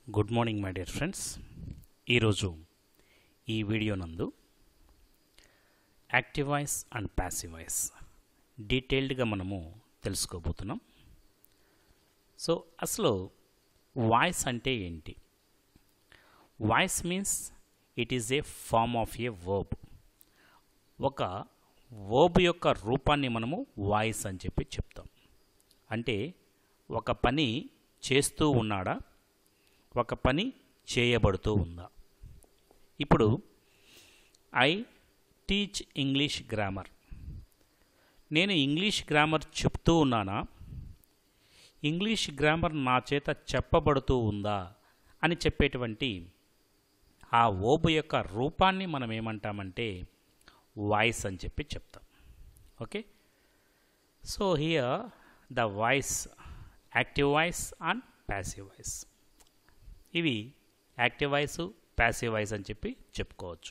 good morning my dear friends ఈరోజు ఈ video నందు active voice and passive voice డీటెయిల్డ్గా మనము తెలుసుకోబోతున్నాం సో అసలు వాయిస్ అంటే ఏంటి voice means it is a form of a verb ఒక వర్బ్ యొక్క రూపాన్ని మనము వాయిస్ అని చెప్పి చెప్తాం అంటే ఒక పని చేస్తూ ఉన్నాడా ఒక పని చేయబడుతూ ఉందా ఇప్పుడు ఐ టీచ్ ఇంగ్లీష్ గ్రామర్ నేను ఇంగ్లీష్ గ్రామర్ చెప్తూ ఉన్నానా ఇంగ్లీష్ గ్రామర్ నా చేత చెప్పబడుతూ ఉందా అని చెప్పేటువంటి ఆ ఓబు యొక్క రూపాన్ని మనం ఏమంటామంటే వాయిస్ అని చెప్పి చెప్తాం okay so here the voice active voice and passive voice ఇవి యాక్టివ్ వాయిస్ ప్యాసివ్ వాయిస్ అని చెప్పి చెప్పుకోవచ్చు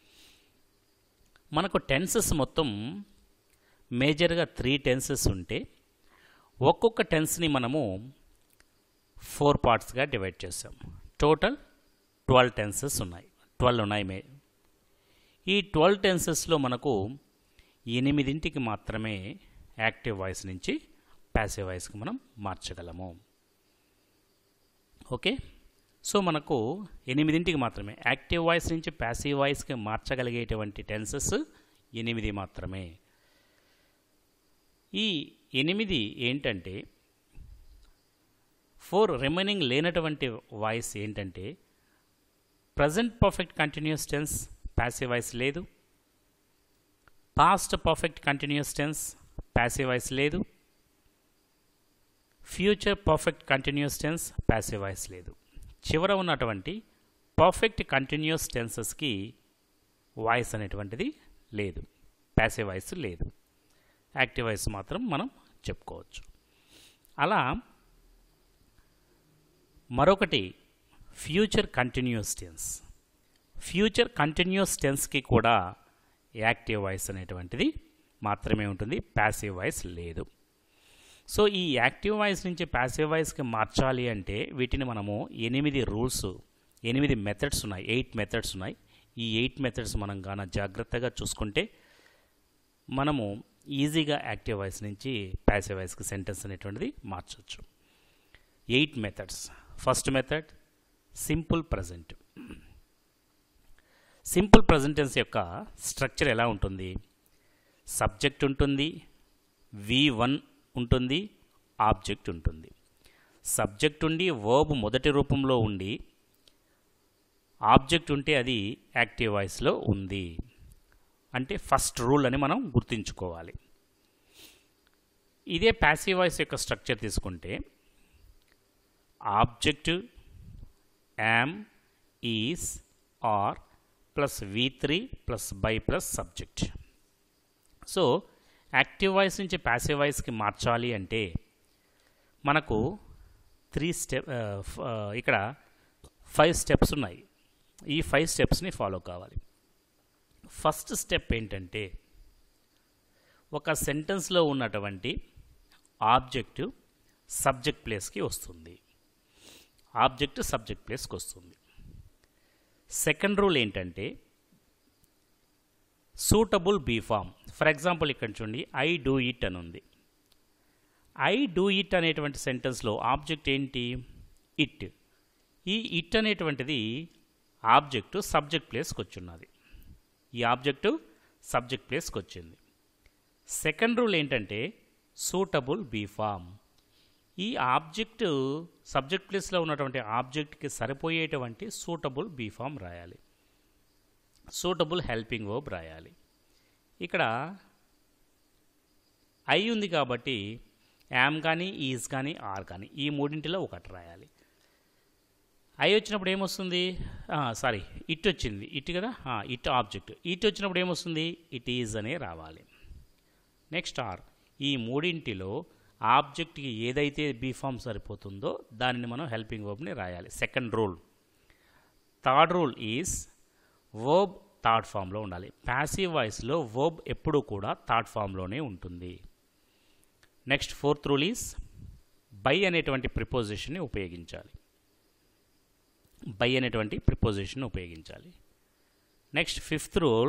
మనకు టెన్సెస్ మొత్తం మేజర్గా త్రీ టెన్సెస్ ఉంటే ఒక్కొక్క టెన్స్ని మనము ఫోర్ పార్ట్స్గా డివైడ్ చేసాం టోటల్ ట్వెల్వ్ టెన్సెస్ ఉన్నాయి ట్వెల్వ్ ఉన్నాయి మే ఈ ట్వెల్వ్ టెన్సెస్లో మనకు ఎనిమిదింటికి మాత్రమే యాక్టివ్ వాయిస్ నుంచి ప్యాసివ్ వాయిస్కి మనం మార్చగలము ఓకే సో మనకు ఎనిమిదింటికి మాత్రమే యాక్టివ్ వాయిస్ నుంచి ప్యాసివ్ వాయిస్కి మార్చగలిగేటువంటి టెన్సెస్ ఎనిమిది మాత్రమే ఈ ఎనిమిది ఏంటంటే ఫోర్ రిమైనింగ్ లేనటువంటి వాయిస్ ఏంటంటే present perfect continuous tense passive voice లేదు past perfect continuous tense passive voice లేదు future perfect continuous tense passive voice లేదు చివర ఉన్నటువంటి పర్ఫెక్ట్ కంటిన్యూస్ టెన్సెస్కి వాయిస్ అనేటువంటిది లేదు ప్యాసివ్ వాయిస్ లేదు యాక్టివ్ వాయిస్ మాత్రం మనం చెప్పుకోవచ్చు అలా మరొకటి future continuous tense future continuous టెన్స్కి కూడా యాక్టివ్ వాయిస్ అనేటువంటిది మాత్రమే ఉంటుంది ప్యాసివ్ వాయిస్ లేదు సో ఈ యాక్టివ్ వాయిస్ నుంచి ప్యాసివ్ వాయిస్కి మార్చాలి అంటే వీటిని మనము ఎనిమిది రూల్స్ ఎనిమిది మెథడ్స్ ఉన్నాయి ఎయిట్ మెథడ్స్ ఉన్నాయి ఈ ఎయిట్ మెథడ్స్ మనం గాన జాగ్రత్తగా చూసుకుంటే మనము ఈజీగా యాక్టివ్ వాయిస్ నుంచి ప్యాసివ్ వాయిస్కి సెంటెన్స్ అనేటువంటిది మార్చవచ్చు eight methods first method simple present simple present tense యొక్క స్ట్రక్చర్ ఎలా ఉంటుంది సబ్జెక్ట్ ఉంటుంది వి వన్ ఉంటుంది ఆబ్జెక్ట్ ఉంటుంది సబ్జెక్ట్ ఉండి వర్బ్ మొదటి రూపంలో ఉండి ఆబ్జెక్ట్ ఉంటే అది యాక్టివ్ వాయిస్లో ఉంది అంటే ఫస్ట్ రూల్ అని మనం గుర్తుంచుకోవాలి ఇదే ప్యాసివ్ వాయిస్ యొక్క స్ట్రక్చర్ తీసుకుంటే object am is are plus V three plus by plus subject so active voice నుంచి ప్యాసివ్ వాయిస్కి మార్చాలి అంటే మనకు త్రీ స్టెప్ ఇక్కడ ఫైవ్ స్టెప్స్ ఉన్నాయి ఈ ఫైవ్ స్టెప్స్ని ఫాలో కావాలి ఫస్ట్ స్టెప్ ఏంటంటే ఒక సెంటెన్స్లో ఉన్నటువంటి ఆబ్జెక్టు సబ్జెక్ట్ ప్లేస్కి వస్తుంది ఆబ్జెక్ట్ సబ్జెక్ట్ ప్లేస్కి వస్తుంది సెకండ్ రూల్ ఏంటంటే suitable be form for example ఇక్కడ చూడండి ఐ డూ ఇట్ అని ఉంది ఐ డూ ఇట్ అనేటువంటి సెంటెన్స్లో ఆబ్జెక్ట్ ఏంటి ఇట్ ఈ ఇట్ అనేటువంటిది ఆబ్జెక్టు సబ్జెక్ట్ ప్లేస్కి వచ్చున్నది ఈ ఆబ్జెక్టు సబ్జెక్ట్ ప్లేస్కి వచ్చింది సెకండ్ రూల్ ఏంటంటే సూటబుల్ బీ ఫామ్ ఈ ఆబ్జెక్టు సబ్జెక్ట్ ప్లేస్లో ఉన్నటువంటి ఆబ్జెక్ట్కి సరిపోయేటువంటి సూటబుల్ బీ ఫామ్ రాయాలి సూటబుల్ హెల్పింగ్ వర్బ్ రాయాలి ఇక్కడ ఐ ఉంది కాబట్టి యామ్ కానీ ఈజ్ కానీ ఆర్ కానీ ఈ మూడింటిలో ఒకటి రాయాలి ఐ వచ్చినప్పుడు ఏమొస్తుంది సారీ ఇట్ వచ్చింది ఇట్ కదా ఇట్ ఆబ్జెక్ట్ ఇట్ వచ్చినప్పుడు ఏమొస్తుంది ఇట్ ఈజ్ అనే రావాలి నెక్స్ట్ ఆర్ ఈ మూడింటిలో ఆబ్జెక్ట్కి ఏదైతే బీఫామ్ సరిపోతుందో దానిని మనం హెల్పింగ్ వర్బ్ని రాయాలి second rule third rule is verb third ఫామ్లో ఉండాలి ప్యాసివ్ వాయిస్లో వర్బ్ ఎప్పుడూ కూడా థర్డ్ ఫామ్లోనే ఉంటుంది next fourth rule is by అనేటువంటి ప్రిపోజిషన్ని ఉపయోగించాలి బై అనేటువంటి ప్రిపోజిషన్ ఉపయోగించాలి next fifth rule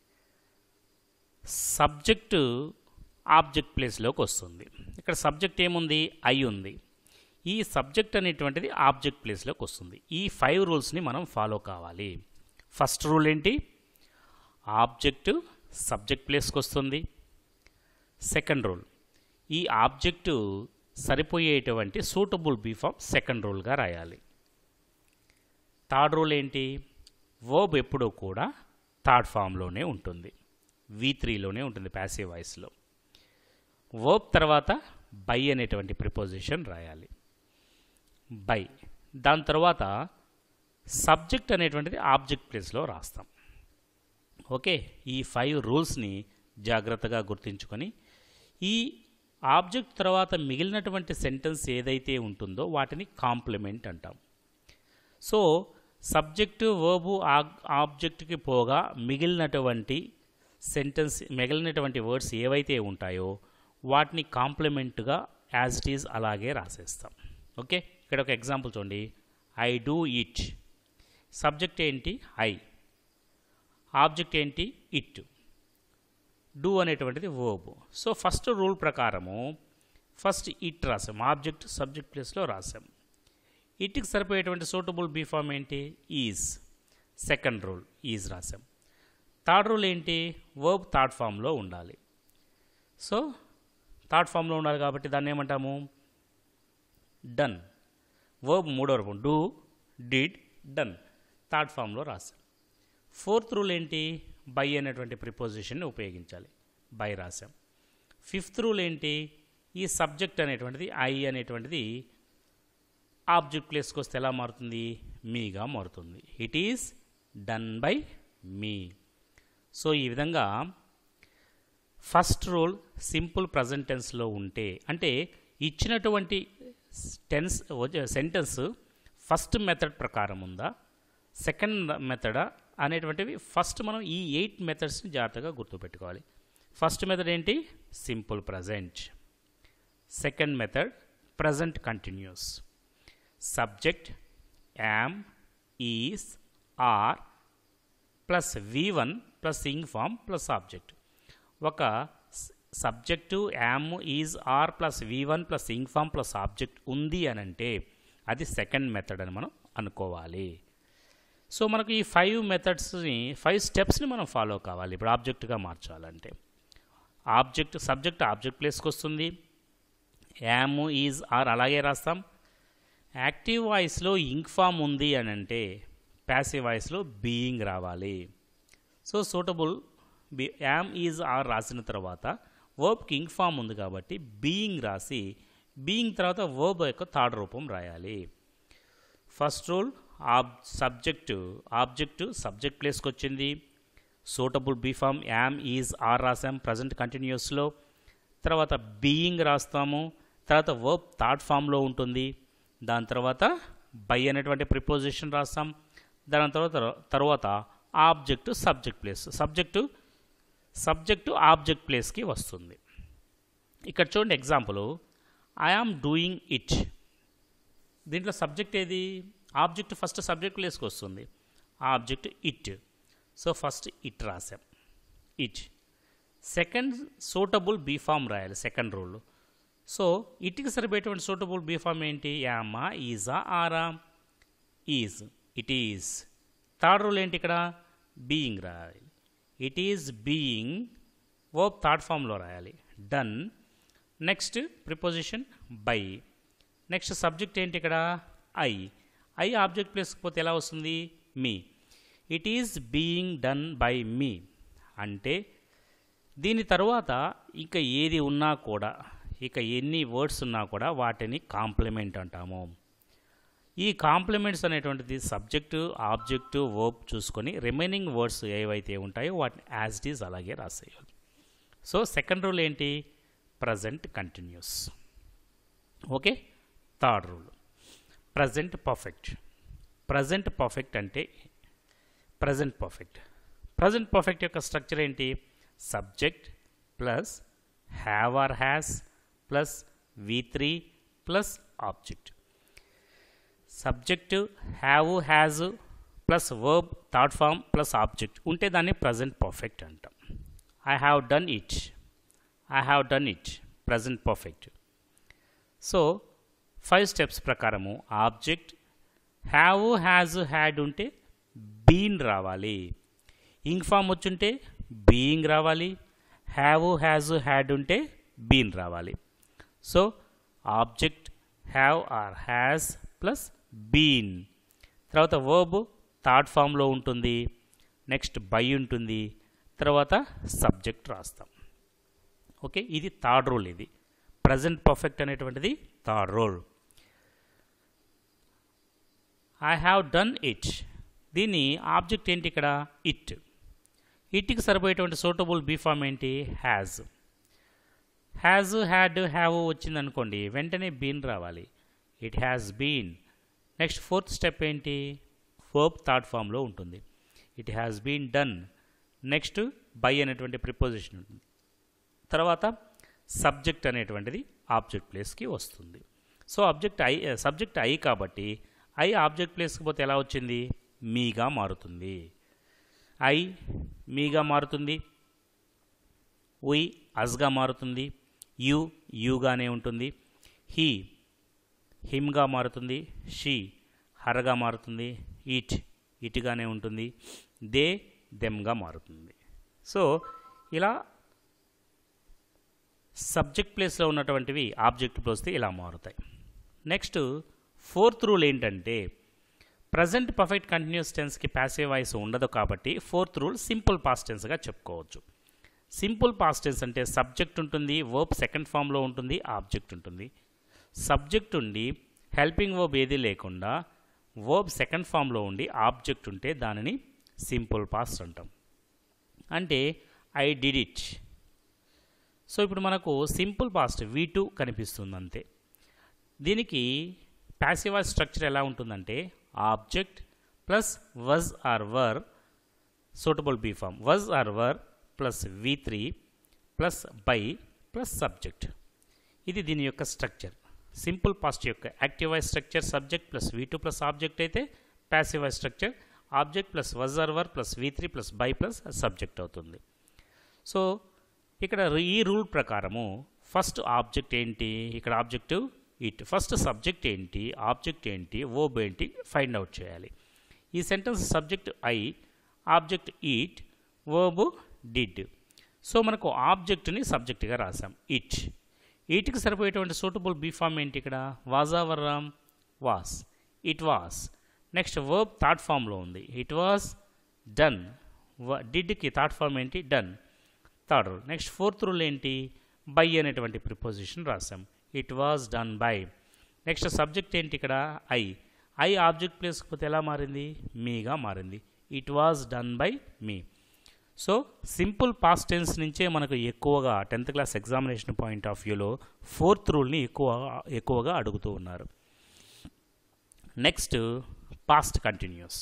subject object ప్లేస్లోకి వస్తుంది ఇక్కడ సబ్జెక్ట్ ఏముంది ఐ ఉంది ఈ సబ్జెక్ట్ అనేటువంటిది ఆబ్జెక్ట్ ప్లేస్లోకి వస్తుంది ఈ ఫైవ్ రూల్స్ని మనం ఫాలో కావాలి ఫస్ట్ రూల్ ఏంటి ఆబ్జెక్టు సబ్జెక్ట్ ప్లేస్కి వస్తుంది సెకండ్ రూల్ ఈ ఆబ్జెక్టు సరిపోయేటువంటి సూటబుల్ బీఫామ్ సెకండ్ రూల్గా రాయాలి థర్డ్ రూల్ ఏంటి వర్బ్ ఎప్పుడూ కూడా థర్డ్ ఫామ్లోనే ఉంటుంది వి త్రీలోనే ఉంటుంది ప్యాసివ్ వాయిస్లో వర్బ్ తర్వాత బై అనేటువంటి ప్రిపోజిషన్ రాయాలి బై దాని తర్వాత సబ్జెక్ట్ అనేటువంటిది ఆబ్జెక్ట్ ప్లేస్లో రాస్తాం ఓకే ఈ ఫైవ్ రూల్స్ని జాగ్రత్తగా గుర్తుంచుకొని ఈ ఆబ్జెక్ట్ తర్వాత మిగిలినటువంటి సెంటెన్స్ ఏదైతే ఉంటుందో వాటిని కాంప్లిమెంట్ అంటాం సో సబ్జెక్టు వర్బు ఆబ్జెక్ట్కి పోగా మిగిలినటువంటి సెంటెన్స్ మిగిలినటువంటి వర్డ్స్ ఏవైతే ఉంటాయో వాటిని కాంప్లిమెంట్గా యాజ్ ఇట్ ఈజ్ అలాగే రాసేస్తాం ఓకే ఇక్కడ ఒక ఎగ్జాంపుల్ చూడండి ఐ డూ ఇట్ సబ్జెక్ట్ ఏంటి ఐ ఆబ్జెక్ట్ ఏంటి ఇట్ డూ అనేటువంటిది వర్బ్ సో ఫస్ట్ రూల్ ప్రకారము ఫస్ట్ ఇట్ రాసాం ఆబ్జెక్ట్ సబ్జెక్ట్ ప్లేస్లో రాసాం ఇట్కి సరిపోయేటువంటి సూటబుల్ బీఫామ్ ఏంటి ఈజ్ సెకండ్ రూల్ ఈజ్ రాసాం థర్డ్ రూల్ ఏంటి వర్బ్ థర్డ్ ఫామ్లో ఉండాలి సో థర్డ్ ఫామ్లో ఉండాలి కాబట్టి దాన్ని ఏమంటాము డన్ వర్బ్ మూడో రూపం డూ డిడ్ డన్ థర్డ్ ఫామ్లో రాసాం ఫోర్త్ రూల్ ఏంటి బై అనేటువంటి ప్రిపోజిషన్ని ఉపయోగించాలి బై రాసాం ఫిఫ్త్ రూల్ ఏంటి ఈ సబ్జెక్ట్ అనేటువంటిది ఐ అనేటువంటిది ఆబ్జెక్ట్ ప్లేస్కి వస్తే ఎలా మారుతుంది మీగా మారుతుంది it is done by me so ఈ విధంగా ఫస్ట్ రూల్ సింపుల్ ప్రజెంట్ టెన్స్లో ఉంటే అంటే ఇచ్చినటువంటి టెన్స్ సెంటెన్స్ ఫస్ట్ మెథడ్ ప్రకారం ఉందా సెకండ్ మెథడా అనేటువంటివి ఫస్ట్ మనం ఈ ఎయిట్ మెథడ్స్ని జాగ్రత్తగా గుర్తుపెట్టుకోవాలి ఫస్ట్ మెథడ్ ఏంటి simple present second method present continuous subject am is are plus V one plus ing form plus object ఒక subject am is are plus V one plus ing form plus object ఉంది అని అంటే అది second method అని మనం అనుకోవాలి so మనకు ఈ ఫైవ్ మెథడ్స్ని ఫైవ్ స్టెప్స్ని మనం ఫాలో కావాలి ఇప్పుడు ఆబ్జెక్ట్గా మార్చాలంటే ఆబ్జెక్ట్ సబ్జెక్ట్ ఆబ్జెక్ట్ ప్లేస్కి వస్తుంది యామ్ ఈజ్ ఆర్ అలాగే రాస్తాం యాక్టివ్ వాయిస్లో ఇంక్ ఫామ్ ఉంది అని అంటే ప్యాసివ్ వాయిస్లో బీయింగ్ రావాలి so suitable be am is are రాసిన తర్వాత వర్బ్కి ఇంక్ ఫామ్ ఉంది కాబట్టి బీయింగ్ రాసి బీయింగ్ తర్వాత వర్బ్ యొక్క థర్డ్ రూపం రాయాలి ఫస్ట్ రూల్ ఆబ్ సబ్జెక్టు ఆబ్జెక్టు సబ్జెక్ట్ ప్లేస్కి వచ్చింది suitable be form am is are రాసాం ప్రజెంట్ కంటిన్యూస్లో తర్వాత బీయింగ్ రాస్తాము తర్వాత వర్బ్ థర్డ్ ఫామ్లో ఉంటుంది దాని తర్వాత బై అనేటువంటి ప్రిపోజిషన్ రాస్తాం దాని తర్వాత తర్వాత object subject place subject subject object ప్లేస్కి వస్తుంది ఇక్కడ చూడండి example I am doing it దీంట్లో సబ్జెక్ట్ ఏది ఆబ్జెక్ట్ ఫస్ట్ సబ్జెక్ట్ ప్లేస్కి వస్తుంది object it so first it రాసాం ఇట్ సెకండ్ సూటబుల్ బీఫామ్ రాయాలి సెకండ్ రూల్ సో ఇట్కి సరిపోయేటువంటి సూటబుల్ బీఫామ్ ఏంటి యామా ఈజా ఆరా is it is third rule ఏంటి ఇక్కడ బీయింగ్ రాయాలి it is being verb third ఫామ్లో రాయాలి done next preposition by next subject ఏంటి ఇక్కడ ఐ ఐ ఆబ్జెక్ట్ ప్లేస్కి పోతే ఎలా వస్తుంది me it is being done by me అంటే దీని తర్వాత ఇక ఏది ఉన్నా కూడా ఇక ఎన్ని వర్డ్స్ ఉన్నా కూడా వాటిని కాంప్లిమెంట్ అంటాము ఈ కాంప్లిమెంట్స్ అనేటువంటిది సబ్జెక్టు ఆబ్జెక్టు వర్బ్ చూసుకొని రిమైనింగ్ వర్డ్స్ ఏవైతే ఉంటాయో వాటిని యాజ్ ఇట్ ఈజ్ అలాగే రాసేయాలి సో సెకండ్ రూల్ ఏంటి present continuous okay third rule present perfect present perfect అంటే ప్రజెంట్ పర్ఫెక్ట్ ప్రజెంట్ పర్ఫెక్ట్ యొక్క స్ట్రక్చర్ ఏంటి subject plus have or has plus V three plus object subject have has plus verb third form plus object ఉంటే దాన్ని present perfect అంటాం I have done it I have done it present perfect so five steps ప్రకారము object have has had ఉంటే been రావాలి ing form వచ్చుంటే being రావాలి have has had ఉంటే been రావాలి so object have or has plus been తర్వాత verb third ఫామ్లో ఉంటుంది నెక్స్ట్ బై ఉంటుంది తర్వాత సబ్జెక్ట్ రాస్తాం ఓకే ఇది థర్డ్ రూల్ ఇది ప్రజెంట్ పర్ఫెక్ట్ అనేటువంటిది third rule I have done it దీని ఆబ్జెక్ట్ ఏంటి ఇక్కడ ఇట్ ఇట్కి సరిపోయేటువంటి సూటబుల్ బీ ఫామ్ ఏంటి హ్యాజ్ హ్యాజ్ హ్యాడ్ హ్యావ్ వచ్చింది అనుకోండి వెంటనే బీన్ రావాలి it has been next fourth step ఏంటి ఫోర్త్ థర్డ్ ఫామ్లో ఉంటుంది it has been done next by అనేటువంటి ప్రిపోజిషన్ ఉంటుంది తర్వాత సబ్జెక్ట్ అనేటువంటిది ఆబ్జెక్ట్ ప్లేస్కి వస్తుంది so object I subject I కాబట్టి ఐ ఆబ్జెక్ట్ ప్లేస్కి పోతే ఎలా వచ్చింది మీగా మారుతుంది ఐ మీగా మారుతుంది ఉయ్ అస్గా మారుతుంది యు యూగానే ఉంటుంది హీ హిమ్గా మారుతుంది షీ హరగా మారుతుంది ఇట్ ఇటుగానే ఉంటుంది దే దెమ్గా మారుతుంది సో ఇలా సబ్జెక్ట్ ప్లేస్లో ఉన్నటువంటివి ఆబ్జెక్ట్ వస్తే ఇలా మారుతాయి నెక్స్ట్ ఫోర్త్ రూల్ ఏంటంటే ప్రజెంట్ పర్ఫెక్ట్ కంటిన్యూస్ టెన్స్కి ప్యాసివ్ వాయిస్ ఉండదు కాబట్టి ఫోర్త్ రూల్ సింపుల్ పాస్ట్ టెన్స్గా చెప్పుకోవచ్చు సింపుల్ పాస్ట్ టెన్స్ అంటే సబ్జెక్ట్ ఉంటుంది వర్బ్ సెకండ్ ఫామ్లో ఉంటుంది ఆబ్జెక్ట్ ఉంటుంది సబ్జెక్ట్ ఉండి హెల్పింగ్ వర్బ్ ఏది లేకుండా వర్బ్ సెకండ్ ఫామ్లో ఉండి ఆబ్జెక్ట్ ఉంటే దానిని సింపుల్ పాస్ట్ అంటాం అంటే ఐ డిడ్ ఇట్ సో ఇప్పుడు మనకు సింపుల్ పాస్ట్ వీ టూ కనిపిస్తుంది అంతే దీనికి ప్యాసివ్ వాయిస్ స్ట్రక్చర్ ఎలా ఉంటుందంటే object plus was or were suitable be form was or were plus V three plus by plus subject ఇది దీని యొక్క స్ట్రక్చర్ సింపుల్ పాస్ట్ యొక్క active voice structure subject plus V two plus object అయితే passive voice structure object plus was or were plus V three plus by plus subject అవుతుంది so ఇక్కడ ఈ rule ప్రకారము first object ఏంటి ఇక్కడ objective it first subject ఏంటి object ఏంటి ఓబ్ ఏంటి ఫైండ్ అవుట్ చేయాలి ఈ sentence subject I object it verb did so మనకు ఆబ్జెక్ట్ని సబ్జెక్ట్గా రాసాం ఇట్ ఈట్కి సరిపోయేటువంటి సూటబుల్ బీఫామ్ ఏంటి ఇక్కడ వాజావరం was it was next verb third ఫామ్లో ఉంది ఇట్ వాస్ డన్ డిడ్కి థర్డ్ ఫామ్ ఏంటి done third rule next fourth rule ఏంటి బై అనేటువంటి ప్రిపోజిషన్ రాసాం it was done by next subject ఏంటి ఇక్కడ ఐ ఐ ఆబ్జెక్ట్ ప్లేస్కి పోతే ఎలా మారింది మీగా మారింది it was done by me so simple past tense నుంచే మనకు ఎక్కువగా tenth class examination point of వ్యూలో ఫోర్త్ రూల్ని ఎక్కువ ఎక్కువగా అడుగుతూ ఉన్నారు next past continuous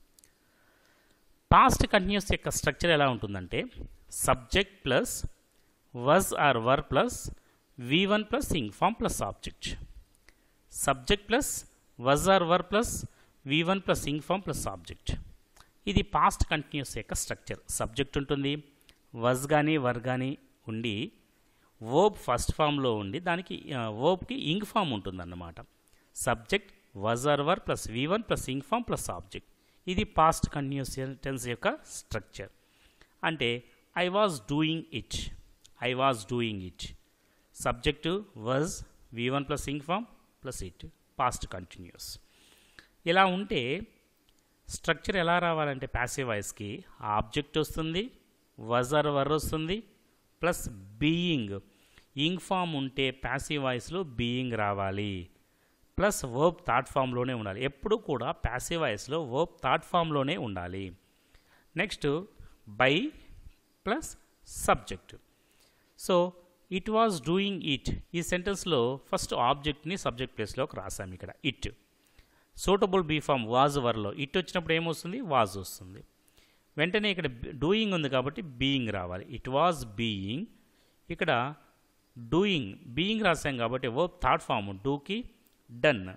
past continuous యొక్క స్ట్రక్చర్ ఎలా ఉంటుందంటే subject plus was or were plus V one plus ing form plus object subject plus was or were plus V one plus ing form plus object ఇది past continuous యొక్క structure subject ఉంటుంది was కానీ were కానీ ఉండి verb first ఫామ్లో ఉండి దానికి వర్బ్కి ఇంగ్ ఫామ్ ఉంటుందన్నమాట subject was or were plus V one plus ing form plus object ఇది పాస్ట్ కంటిన్యూస్ టెన్స్ యొక్క స్ట్రక్చర్ అంటే I was doing it I was doing it subject was V one plus ing form plus it past continuous ఇలా ఉంటే structure ఎలా రావాలంటే passive వాయిస్కి object వస్తుంది was or were వస్తుంది plus being ing form ఉంటే passive వాయిస్లో బీయింగ్ రావాలి ప్లస్ వర్బ్ థర్డ్ ఫామ్లోనే ఉండాలి ఎప్పుడు కూడా ప్యాసివ్ వాయిస్లో వర్బ్ థర్డ్ ఫామ్లోనే ఉండాలి next by plus subject so it was doing it ఈ సెంటెన్స్లో ఫస్ట్ ఆబ్జెక్ట్ని సబ్జెక్ట్ ప్లేస్లోకి రాసాం ఇక్కడ it suitable be form was వర్లో ఇట్ వచ్చినప్పుడు ఏమొస్తుంది వాజ్ వస్తుంది వెంటనే ఇక్కడ డూయింగ్ ఉంది కాబట్టి బీయింగ్ రావాలి ఇట్ వాజ్ బీయింగ్ ఇక్కడ డూయింగ్ బీయింగ్ రాసాం కాబట్టి వర్బ్ థర్డ్ ఫామ్ డూకి డన్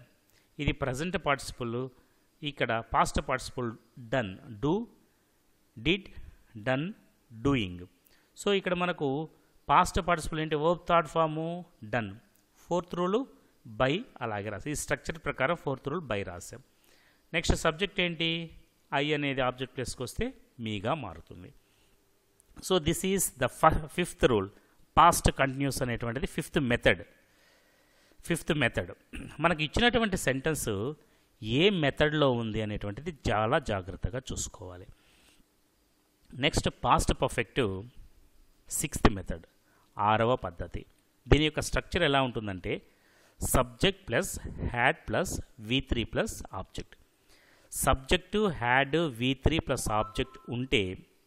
ఇది ప్రజెంట్ పార్టిసిపుల్ ఇక్కడ past participle done do did done doing so ఇక్కడ మనకు పాస్ట్ పార్టిసిపుల్ ఏంటి verb third form done fourth rule by అలాగే రాసాం ఈ స్ట్రక్చర్ ప్రకారం ఫోర్త్ రూల్ బై రాసాం నెక్స్ట్ సబ్జెక్ట్ ఏంటి ఐ అనేది ఆబ్జెక్ట్ ప్లేస్కి వస్తే మీగా మారుతుంది so this is the fifth rule past continuous అనేటువంటిది ఫిఫ్త్ మెథడ్ ఫిఫ్త్ మెథడ్ మనకి ఇచ్చినటువంటి సెంటెన్స్ ఏ మెథడ్లో ఉంది అనేటువంటిది చాలా జాగ్రత్తగా చూసుకోవాలి next past perfect sixth method ఆరవ పద్ధతి దీని యొక్క స్ట్రక్చర్ ఎలా ఉంటుందంటే subject plus had plus V three plus object subject had V three plus object ఉంటే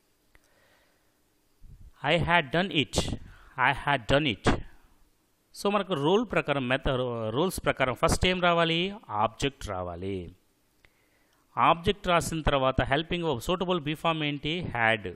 I had done it I had done it so మనకు రూల్ ప్రకారం మెథ రూల్స్ ప్రకారం ఫస్ట్ ఏం రావాలి ఆబ్జెక్ట్ రావాలి ఆబ్జెక్ట్ రాసిన తర్వాత హెల్పింగ్ సూటబుల్ బీఫామ్ ఏంటి హ్యాడ్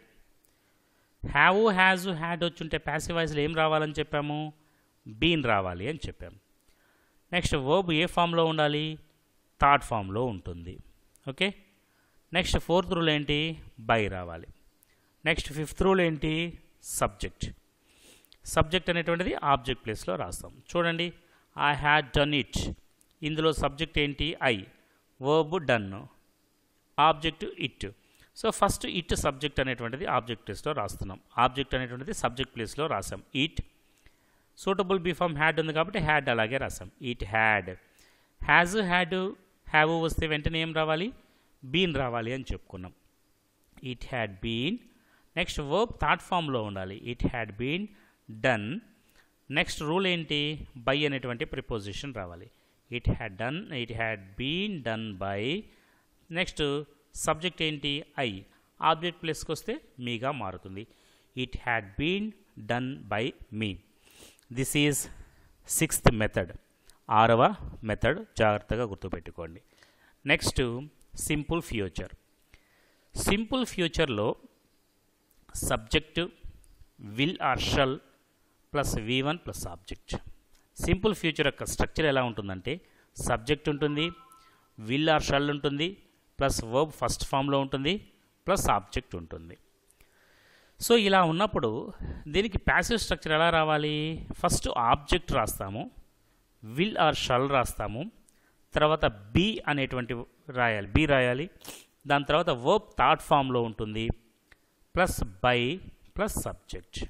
హ్యావ్ హ్యాజ్ హ్యాడ్ వచ్చుంటే ప్యాసివ్ వాయిస్లో ఏం రావాలని చెప్పాము బీన్ రావాలి అని చెప్పాము నెక్స్ట్ వర్బ్ ఏ ఫామ్లో ఉండాలి థర్డ్ ఫామ్లో ఉంటుంది ఓకే నెక్స్ట్ ఫోర్త్ రూల్ ఏంటి బై రావాలి నెక్స్ట్ ఫిఫ్త్ రూల్ ఏంటి సబ్జెక్ట్ సబ్జెక్ట్ అనేటువంటిది ఆబ్జెక్ట్ ప్లేస్లో రాస్తాం చూడండి ఐ హ్యాడ్ డన్ ఇట్ ఇందులో సబ్జెక్ట్ ఏంటి I verb done object it so first it subject అనేటువంటిది ఆబ్జెక్ట్ ప్లేస్లో రాస్తున్నాం ఆబ్జెక్ట్ అనేటువంటిది సబ్జెక్ట్ ప్లేస్లో రాసాం ఇట్ సూటబుల్ బీఫామ్ హ్యాడ్ ఉంది కాబట్టి హ్యాడ్ అలాగే రాసాం it had has had have వస్తే వెంటనే ఏం రావాలి బీన్ రావాలి అని చెప్పుకున్నాం it had been next verb third ఫామ్లో ఉండాలి it had been done next rule ఏంటి బై అనేటువంటి ప్రిపోజిషన్ రావాలి it had done it had been done by next subject ఏంటి ఐ ఆబ్జెక్ట్ ప్లేస్కి వస్తే మీగా మారుతుంది it had been done by me this is sixth method ఆరవ మెథడ్ జాగ్రత్తగా గుర్తుపెట్టుకోండి నెక్స్ట్ సింపుల్ ఫ్యూచర్ సింపుల్ ఫ్యూచర్లో subject will or shall plus V one plus object simple future యొక్క స్ట్రక్చర్ ఎలా ఉంటుందంటే సబ్జెక్ట్ ఉంటుంది విల్ ఆర్ షల్ ఉంటుంది plus verb first ఫామ్లో ఉంటుంది ప్లస్ ఆబ్జెక్ట్ ఉంటుంది సో ఇలా ఉన్నప్పుడు దీనికి ప్యాసివ్ స్ట్రక్చర్ ఎలా రావాలి ఫస్ట్ ఆబ్జెక్ట్ రాస్తాము విల్ ఆర్ షల్ రాస్తాము తర్వాత బి అనేటువంటి రాయాలి బి రాయాలి దాని తర్వాత వర్బ్ థర్డ్ ఫామ్లో ఉంటుంది plus by plus subject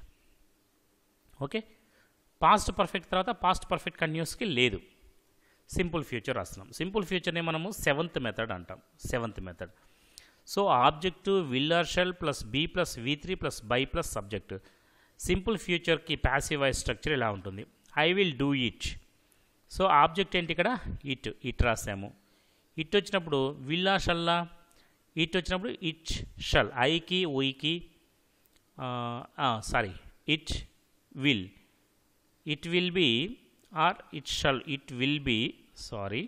okay past perfect తర్వాత పాస్ట్ పర్ఫెక్ట్ కంటిన్యూస్కి లేదు సింపుల్ ఫ్యూచర్ రాస్తున్నాం సింపుల్ ఫ్యూచర్ని మనము సెవెంత్ మెథడ్ అంటాం seventh method so object will or shall plus be plus V three plus by plus subject simple ఫ్యూచర్కి ప్యాసివ్ వాయిస్ స్ట్రక్చర్ ఇలా ఉంటుంది I will do it so object ఏంటి ఇక్కడ ఇట్ ఇట్ రాసాము ఇట్ వచ్చినప్పుడు విల్లా షల్లా ఇట్ వచ్చినప్పుడు ఇట్ షల్ ఐకి ఉయికి sorry it will it will be or it shall it will be sorry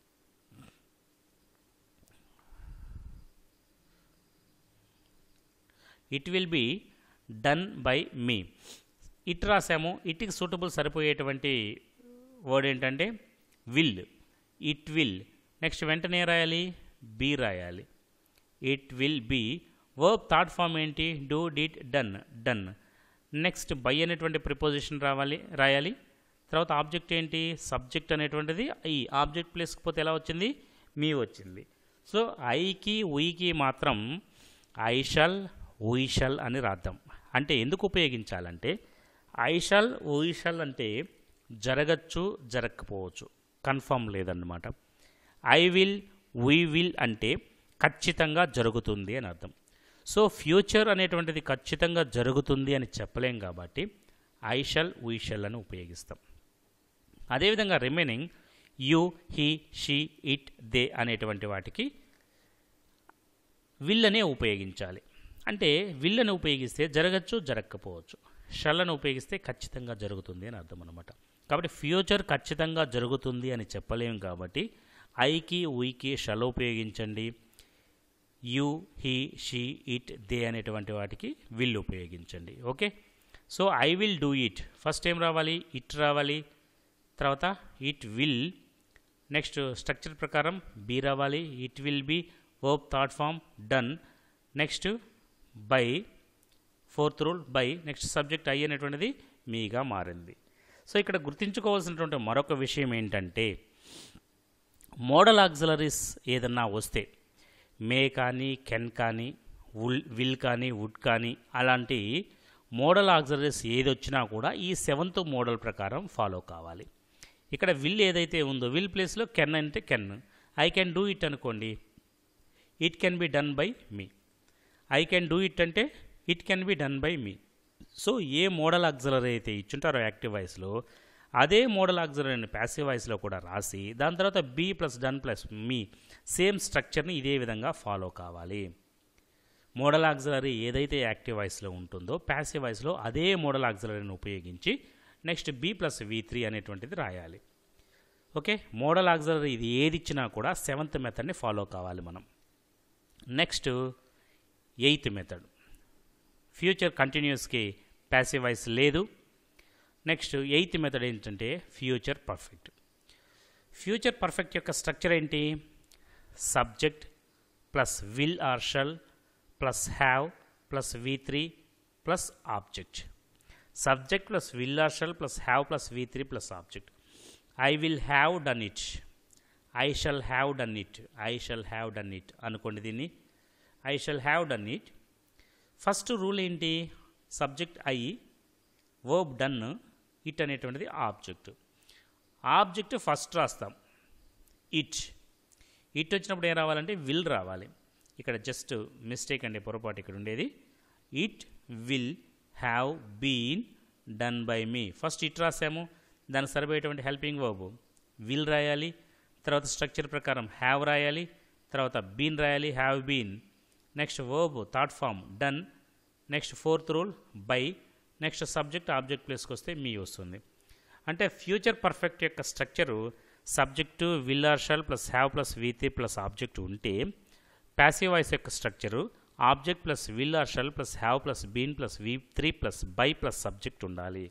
it will be done by me it రాసాము ఇట్కి సూటబుల్ సరిపోయేటువంటి వర్డ్ ఏంటంటే విల్ ఇట్ విల్ నెక్స్ట్ వెంటనే రాయాలి బి రాయాలి it will be verb third form ఏంటి do did done done next by అనేటువంటి preposition రావాలి రాయాలి తర్వాత ఆబ్జెక్ట్ ఏంటి సబ్జెక్ట్ అనేటువంటిది ఈ ఆబ్జెక్ట్ ప్లేస్కి పోతే ఎలా వచ్చింది మీ వచ్చింది సో ఐకి ఉయికి మాత్రం ఐషల్ ఉయిషల్ అని రాద్దాం అంటే ఎందుకు ఉపయోగించాలంటే ఐషల్ ఉయిషల్ అంటే జరగచ్చు జరగకపోవచ్చు కన్ఫర్మ్ లేదన్నమాట ఐ విల్ వీ విల్ అంటే ఖచ్చితంగా జరుగుతుంది అని అర్థం సో ఫ్యూచర్ అనేటువంటిది ఖచ్చితంగా జరుగుతుంది అని చెప్పలేం కాబట్టి ఐ షల్ వీ షల్ అని ఉపయోగిస్తాం అదేవిధంగా remaining you he she it they అనేటువంటి వాటికి విల్ అనే ఉపయోగించాలి అంటే విల్లను ఉపయోగిస్తే జరగచ్చు జరగకపోవచ్చు షల్లను ఉపయోగిస్తే ఖచ్చితంగా జరుగుతుంది అని అర్థం అనమాట కాబట్టి ఫ్యూచర్ ఖచ్చితంగా జరుగుతుంది అని చెప్పలేము కాబట్టి ఐకి ఉయికి షల్ ఉపయోగించండి you he she it they అనేటువంటి వాటికి విల్ ఉపయోగించండి okay so I will do it first ఏం రావాలి ఇట్ రావాలి తర్వాత ఇట్ విల్ నెక్స్ట్ స్ట్రక్చర్ ప్రకారం బీ రావాలి it will be verb third form done next by fourth rule by next subject I అనేటువంటిది మీగా మారింది సో ఇక్కడ గుర్తుంచుకోవాల్సినటువంటి మరొక విషయం ఏంటంటే మోడల్ ఆక్సిలరీస్ ఏదన్నా వస్తే మే కానీ కెన్ కానీ ఉల్ విల్ కానీ వుడ్ కానీ అలాంటి మోడల్ ఆక్సిలరీస్ ఏది వచ్చినా కూడా ఈ సెవెంత్ మోడల్ ప్రకారం ఫాలో కావాలి ఇక్కడ విల్ ఏదైతే ఉందో విల్ ప్లేస్లో కెన్ అంటే can I can do it అనుకోండి it can be done by me I can do it అంటే it can be done by me so ఏ మోడల్ ఆక్సిలరీ అయితే ఇచ్చుంటారో యాక్టివ్ వాయిస్లో అదే మోడల్ ఆక్సిలరీని ప్యాసివ్ వాయిస్లో కూడా రాసి దాని తర్వాత be plus done plus me same స్ట్రక్చర్ని ఇదే విధంగా ఫాలో కావాలి మోడల్ ఆక్సిలరీ ఏదైతే యాక్టివ్ వాయిస్లో ఉంటుందో ప్యాసివ్ వాయిస్లో అదే మోడల్ ఆక్సిలరీని ఉపయోగించి next be plus V three అనేటువంటిది రాయాలి ఓకే మోడల్ ఆక్సిలరీ ఇది ఏది ఇచ్చినా కూడా సెవెంత్ మెథడ్ని ఫాలో కావాలి మనం నెక్స్ట్ ఎయిత్ మెథడ్ ఫ్యూచర్ కంటిన్యూస్కి ప్యాసివ్ వాయిస్ లేదు నెక్స్ట్ ఎయిత్ మెథడ్ ఏంటంటే ఫ్యూచర్ పర్ఫెక్ట్ ఫ్యూచర్ పర్ఫెక్ట్ యొక్క స్ట్రక్చర్ ఏంటి subject plus will or shall plus have plus V three plus object subject plus will or shall plus have plus V three plus object I will have done it I shall have done it I shall have done it అనుకోండి దీన్ని I shall have done it first rule ఏంటి subject I verb done it అనేటువంటిది object object first రాస్తాం it it వచ్చినప్పుడు ఏం రావాలంటే will రావాలి ఇక్కడ జస్ట్ మిస్టేక్ అండి పొరపాటు ఇక్కడ ఉండేది it will have been done by me first it రాసాము దానికి సరిపోయేటువంటి హెల్పింగ్ వర్బ్ విల్ రాయాలి తర్వాత స్ట్రక్చర్ ప్రకారం హ్యావ్ రాయాలి తర్వాత బీన్ రాయాలి have been next verb third form done next fourth rule by next subject object ప్లేస్కి వస్తే మీ వస్తుంది అంటే ఫ్యూచర్ పర్ఫెక్ట్ యొక్క structure subject will or shall plus have plus V three plus object ఉంటే passive voice యొక్క structure object plus will or shall plus have plus been plus V three plus by plus subject ఉండాలి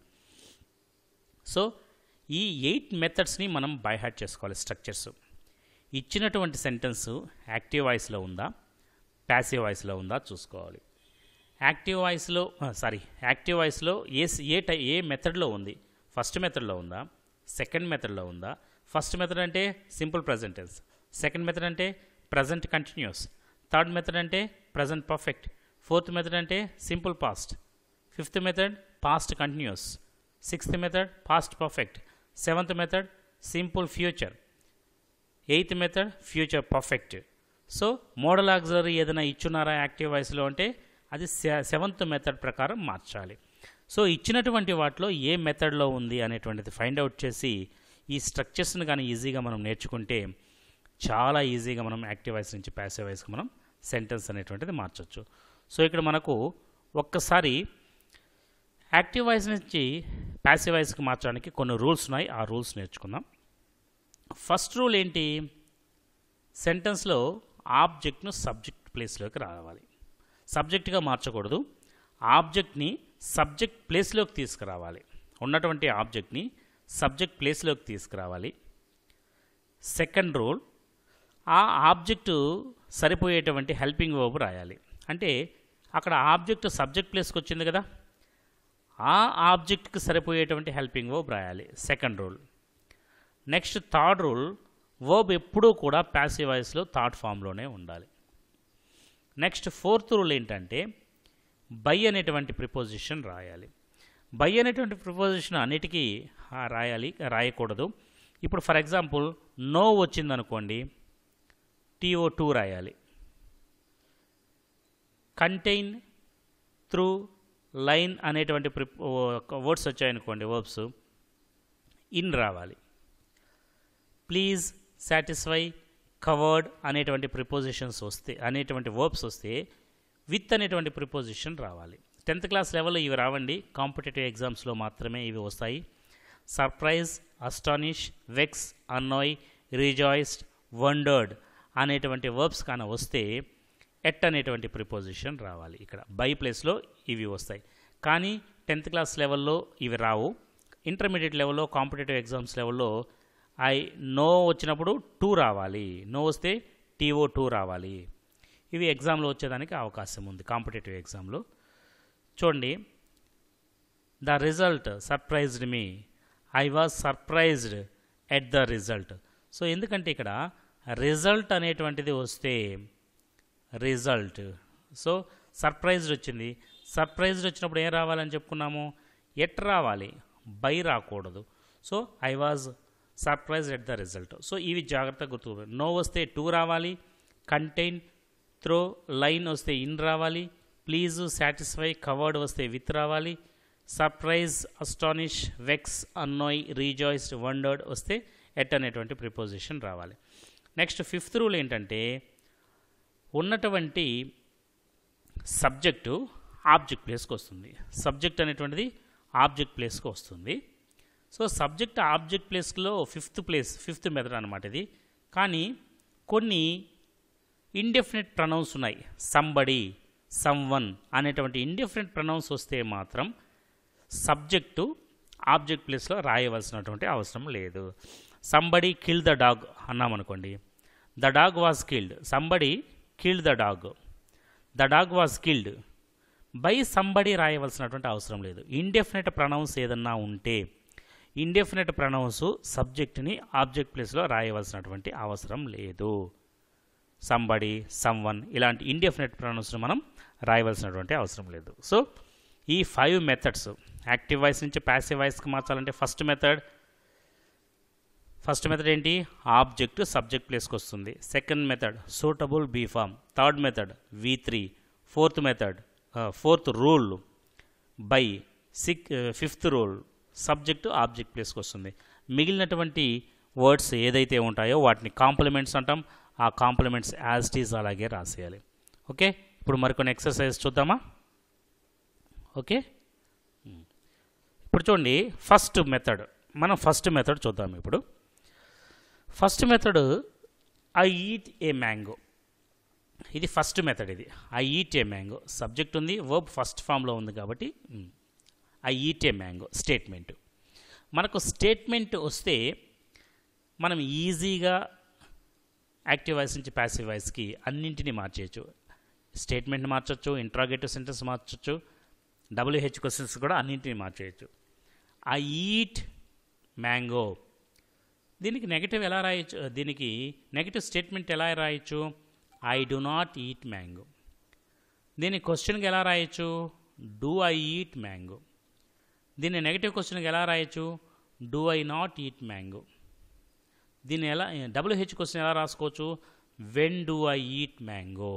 so ఈ eight మెథడ్స్ని మనం by heart చేసుకోవాలి structures ఇచ్చినటువంటి sentence active వాయిస్లో ఉందా ప్యాసివ్ వాయిస్లో ఉందా చూసుకోవాలి యాక్టివ్ వాయిస్లో సారీ యాక్టివ్ వాయిస్లో ఏ ఏ టై ఏ మెథడ్లో ఉంది ఫస్ట్ మెథడ్లో ఉందా సెకండ్ మెథడ్లో ఉందా ఫస్ట్ మెథడ్ అంటే simple present tense second method అంటే ప్రజెంట్ కంటిన్యూస్ థర్డ్ మెథడ్ అంటే ప్రజెంట్ పర్ఫెక్ట్ ఫోర్త్ మెథడ్ అంటే simple past fifth method past continuous sixth method past perfect seventh method simple future eighth method future perfect so modal auxiliary ఏదైనా ఇచ్చున్నారా active వాయిస్లో అంటే అది seventh method ప్రకారం మార్చాలి so ఇచ్చినటువంటి వాటిలో ఏ మెథడ్లో ఉంది అనేటువంటిది ఫైండ్ అవుట్ చేసి ఈ స్ట్రక్చర్స్ని కానీ ఈజీగా మనం నేర్చుకుంటే చాలా ఈజీగా మనం యాక్టివ్ వాయిస్ నుంచి ప్యాసివ్ వాయిస్కి మనం సెంటెన్స్ అనేటువంటిది మార్చవచ్చు సో ఇక్కడ మనకు ఒక్కసారి యాక్టివ్ వాయిస్ నుంచి ప్యాసివ్ వాయిస్కి మార్చడానికి కొన్ని రూల్స్ ఉన్నాయి ఆ రూల్స్ నేర్చుకుందాం ఫస్ట్ రూల్ ఏంటి సెంటెన్స్లో ఆబ్జెక్ట్ను సబ్జెక్ట్ ప్లేస్లోకి రావాలి సబ్జెక్ట్గా మార్చకూడదు ఆబ్జెక్ట్ని సబ్జెక్ట్ ప్లేస్లోకి తీసుకురావాలి ఉన్నటువంటి ఆబ్జెక్ట్ని సబ్జెక్ట్ ప్లేస్లోకి తీసుకురావాలి సెకండ్ రూల్ ఆ ఆబ్జెక్టు సరిపోయేటువంటి హెల్పింగ్ వర్బ్ రాయాలి అంటే అక్కడ ఆబ్జెక్ట్ సబ్జెక్ట్ ప్లేస్కి వచ్చింది కదా ఆ ఆబ్జెక్ట్కి సరిపోయేటువంటి హెల్పింగ్ వర్బ్ రాయాలి second rule next third rule verb ఎప్పుడూ కూడా ప్యాసివ్ వాయిస్లో థర్డ్ ఫామ్లోనే ఉండాలి నెక్స్ట్ ఫోర్త్ రూల్ ఏంటంటే బై అనేటువంటి ప్రిపోజిషన్ రాయాలి బై అనేటువంటి ప్రిపోజిషన్ అన్నిటికీ ఆ, రాయాలి రాయకూడదు ఇప్పుడు ఫర్ ఎగ్జాంపుల్ నో వచ్చిందనుకోండి టీఓ టూ రాయాలి కంటైన్ త్రూ లైన్ అనేటువంటి ప్రి వర్డ్స్ వచ్చాయనుకోండి వర్బ్స్ ఇన్ రావాలి ప్లీజ్ సాటిస్ఫై కవర్డ్ అనేటువంటి ప్రిపోజిషన్స్ వస్తే అనేటువంటి వర్బ్స్ వస్తే విత్ అనేటువంటి ప్రిపోజిషన్ రావాలి టెన్త్ క్లాస్ లెవెల్లో ఇవి రావండి కాంపిటేటివ్ ఎగ్జామ్స్లో మాత్రమే ఇవి వస్తాయి surprise astonish vex annoy rejoiced wondered అనేటువంటి వర్బ్స్ కానీ వస్తే ఎట్ అనేటువంటి ప్రిపోజిషన్ రావాలి ఇక్కడ బై ప్లేస్లో ఇవి వస్తాయి కానీ టెన్త్ క్లాస్ లెవెల్లో ఇవి రావు ఇంటర్మీడియట్ లెవెల్లో కాంపిటేటివ్ ఎగ్జామ్స్ లెవెల్లో ఐ నో వచ్చినప్పుడు టూ రావాలి నో వస్తే టీఓ టూ రావాలి ఇవి ఎగ్జామ్లో వచ్చేదానికి అవకాశం ఉంది కాంపిటేటివ్ ఎగ్జామ్లో చూడండి the result surprised me I was surprised at the result so ఎందుకంటే ఇక్కడ రిజల్ట్ అనేటువంటిది వస్తే రిజల్ట్ సో సర్ప్రైజ్డ్ వచ్చింది సర్ప్రైజ్డ్ వచ్చినప్పుడు ఏం రావాలని చెప్పుకున్నాము ఎట్ రావాలి బై రాకూడదు so I was surprise at the result so ఇవి జాగ్రత్తగా గుర్తు నో వస్తే టూ రావాలి కంటైన్ త్రో లైన్ వస్తే ఇన్ రావాలి ప్లీజ్ సాటిస్ఫై కవర్డ్ వస్తే విత్ రావాలి surprise astonish vex annoy rejoiced wondered వస్తే ఎట్ అనేటువంటి ప్రిపోజిషన్ రావాలి నెక్స్ట్ ఫిఫ్త్ రూల్ ఏంటంటే ఉన్నటువంటి సబ్జెక్టు ఆబ్జెక్ట్ ప్లేస్కి వస్తుంది సబ్జెక్ట్ అనేటువంటిది ఆబ్జెక్ట్ ప్లేస్కి వస్తుంది సో సబ్జెక్ట్ ఆబ్జెక్ట్ ప్లేస్లో ఫిఫ్త్ ప్లేస్ ఫిఫ్త్ మెథడ్ అనమాట ఇది కానీ కొన్ని ఇండెఫినెట్ ప్రనౌన్స్ ఉన్నాయి సంబడి సమ్వన్ అనేటువంటి ఇండెఫినెట్ ప్రనౌన్స్ వస్తే మాత్రం సబ్జెక్టు ఆబ్జెక్ట్ ప్లేస్లో రాయవలసినటువంటి అవసరం లేదు సంబడి కిల్ ద డాగ్ అన్నామనుకోండి the dog was killed somebody killed the dog the dog was killed by somebody రాయవలసినటువంటి అవసరం లేదు ఇండెఫినెట్ ప్రనౌన్స్ ఏదన్నా ఉంటే ఇండెఫినెట్ ప్రనౌన్స్ సబ్జెక్ట్ని ఆబ్జెక్ట్ ప్లేస్లో రాయవలసినటువంటి అవసరం లేదు సంబడి సమ్వన్ ఇలాంటి ఇండెఫినెట్ ప్రొనౌన్స్ని మనం రాయవలసినటువంటి అవసరం లేదు సో ఈ ఫైవ్ మెథడ్స్ యాక్టివ్ వాయిస్ నుంచి ప్యాసివ్ వాయిస్కి మార్చాలంటే ఫస్ట్ మెథడ్ ఫస్ట్ మెథడ్ ఏంటి ఆబ్జెక్ట్ సబ్జెక్ట్ ప్లేస్కి వస్తుంది second method suitable be form third method V three fourth method fourth rule by sick fifth rule subject object ప్లేస్కి వస్తుంది మిగిలినటువంటి వర్డ్స్ ఏదైతే ఉంటాయో వాటిని కాంప్లిమెంట్స్ అంటాం ఆ కాంప్లిమెంట్స్ యాజ్ టీజ్ అలాగే రాసేయాలి ఓకే ఇప్పుడు మరికొన్ని ఎక్సర్సైజ్ చూద్దామా ఓకే ఇప్పుడు చూడండి ఫస్ట్ మెథడ్ మనం ఫస్ట్ మెథడ్ చూద్దాం ఇప్పుడు first method I eat a mango ఇది ఫస్ట్ మెథడ్ ఇది I eat a mango subject ఉంది వర్బ్ ఫస్ట్ ఫామ్లో ఉంది కాబట్టి I eat a mango statement మనకు స్టేట్మెంట్ వస్తే మనం ఈజీగా యాక్టివ్ వాయిస్ నుంచి ప్యాసివ్ వాయిస్కి అన్నింటినీ మార్చేయచ్చు స్టేట్మెంట్ మార్చొచ్చు ఇంట్రాగేటివ్ సెంటెన్స్ మార్చొచ్చు డబ్ల్యూహెచ్ క్వశ్చన్స్ కూడా అన్నింటినీ మార్చేయచ్చు ఐ ఈట్ మ్యాంగో దీనికి నెగటివ్ ఎలా రాయొచ్చు దీనికి నెగటివ్ స్టేట్మెంట్ ఎలా రాయొచ్చు I do not eat mango దీని క్వశ్చన్కి ఎలా రాయొచ్చు డూ ఐ ఈట్ మ్యాంగో దీన్ని నెగటివ్ క్వశ్చన్కి ఎలా రాయొచ్చు do I not eat mango దీన్ని ఎలా డబ్ల్యూహెచ్ క్వశ్చన్ ఎలా రాసుకోవచ్చు when do I eat mango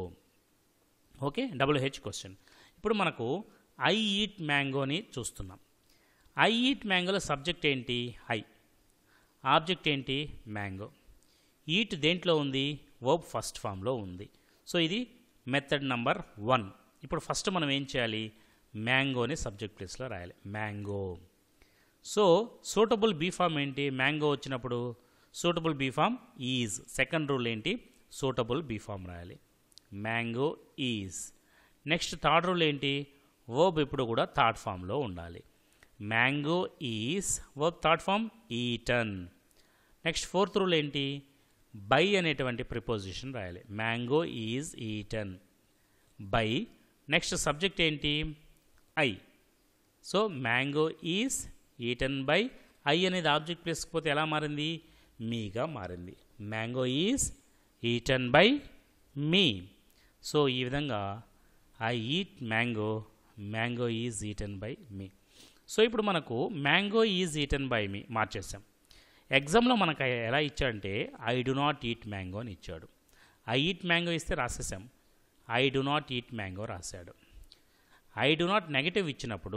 okay WH question ఇప్పుడు మనకు ఐ ఈట్ మ్యాంగోని చూస్తున్నాం ఐ ఈట్ మ్యాంగోలో సబ్జెక్ట్ ఏంటి ఐ ఆబ్జెక్ట్ ఏంటి మ్యాంగో ఈట్ దేంట్లో ఉంది వర్బ్ ఫస్ట్ ఫామ్లో ఉంది సో ఇది మెథడ్ నంబర్ వన్ ఇప్పుడు ఫస్ట్ మనం ఏం చేయాలి మ్యాంగోని సబ్జెక్ట్ ప్లేస్లో రాయాలి mango so suitable be form ఏంటి మ్యాంగో వచ్చినప్పుడు suitable be form is second rule ఏంటి సూటబుల్ బీ ఫామ్ రాయాలి mango is next third rule ఏంటి వర్బ్ ఇప్పుడు కూడా థర్డ్ ఫామ్లో ఉండాలి mango is verb third form eaten next fourth rule ఏంటి బై అనేటువంటి ప్రిపోజిషన్ రాయాలి mango is eaten by next subject ఏంటి I so mango is eaten by I అనేది ఆబ్జెక్ట్ ప్లేస్కి పోతే ఎలా మారింది మీగా మారింది mango is eaten by me so ఈ విధంగా I eat mango mango is eaten by me so ఇప్పుడు మనకు mango is eaten by me మార్చేసాం ఎగ్జామ్లో మనకు ఎలా ఇచ్చాడంటే I do not eat mango అని ఇచ్చాడు ఐ ఈట్ మ్యాంగో ఇస్తే రాసేసాం I do not eat mango రాశాడు ఐ డు నాట్ నెగటివ్ ఇచ్చినప్పుడు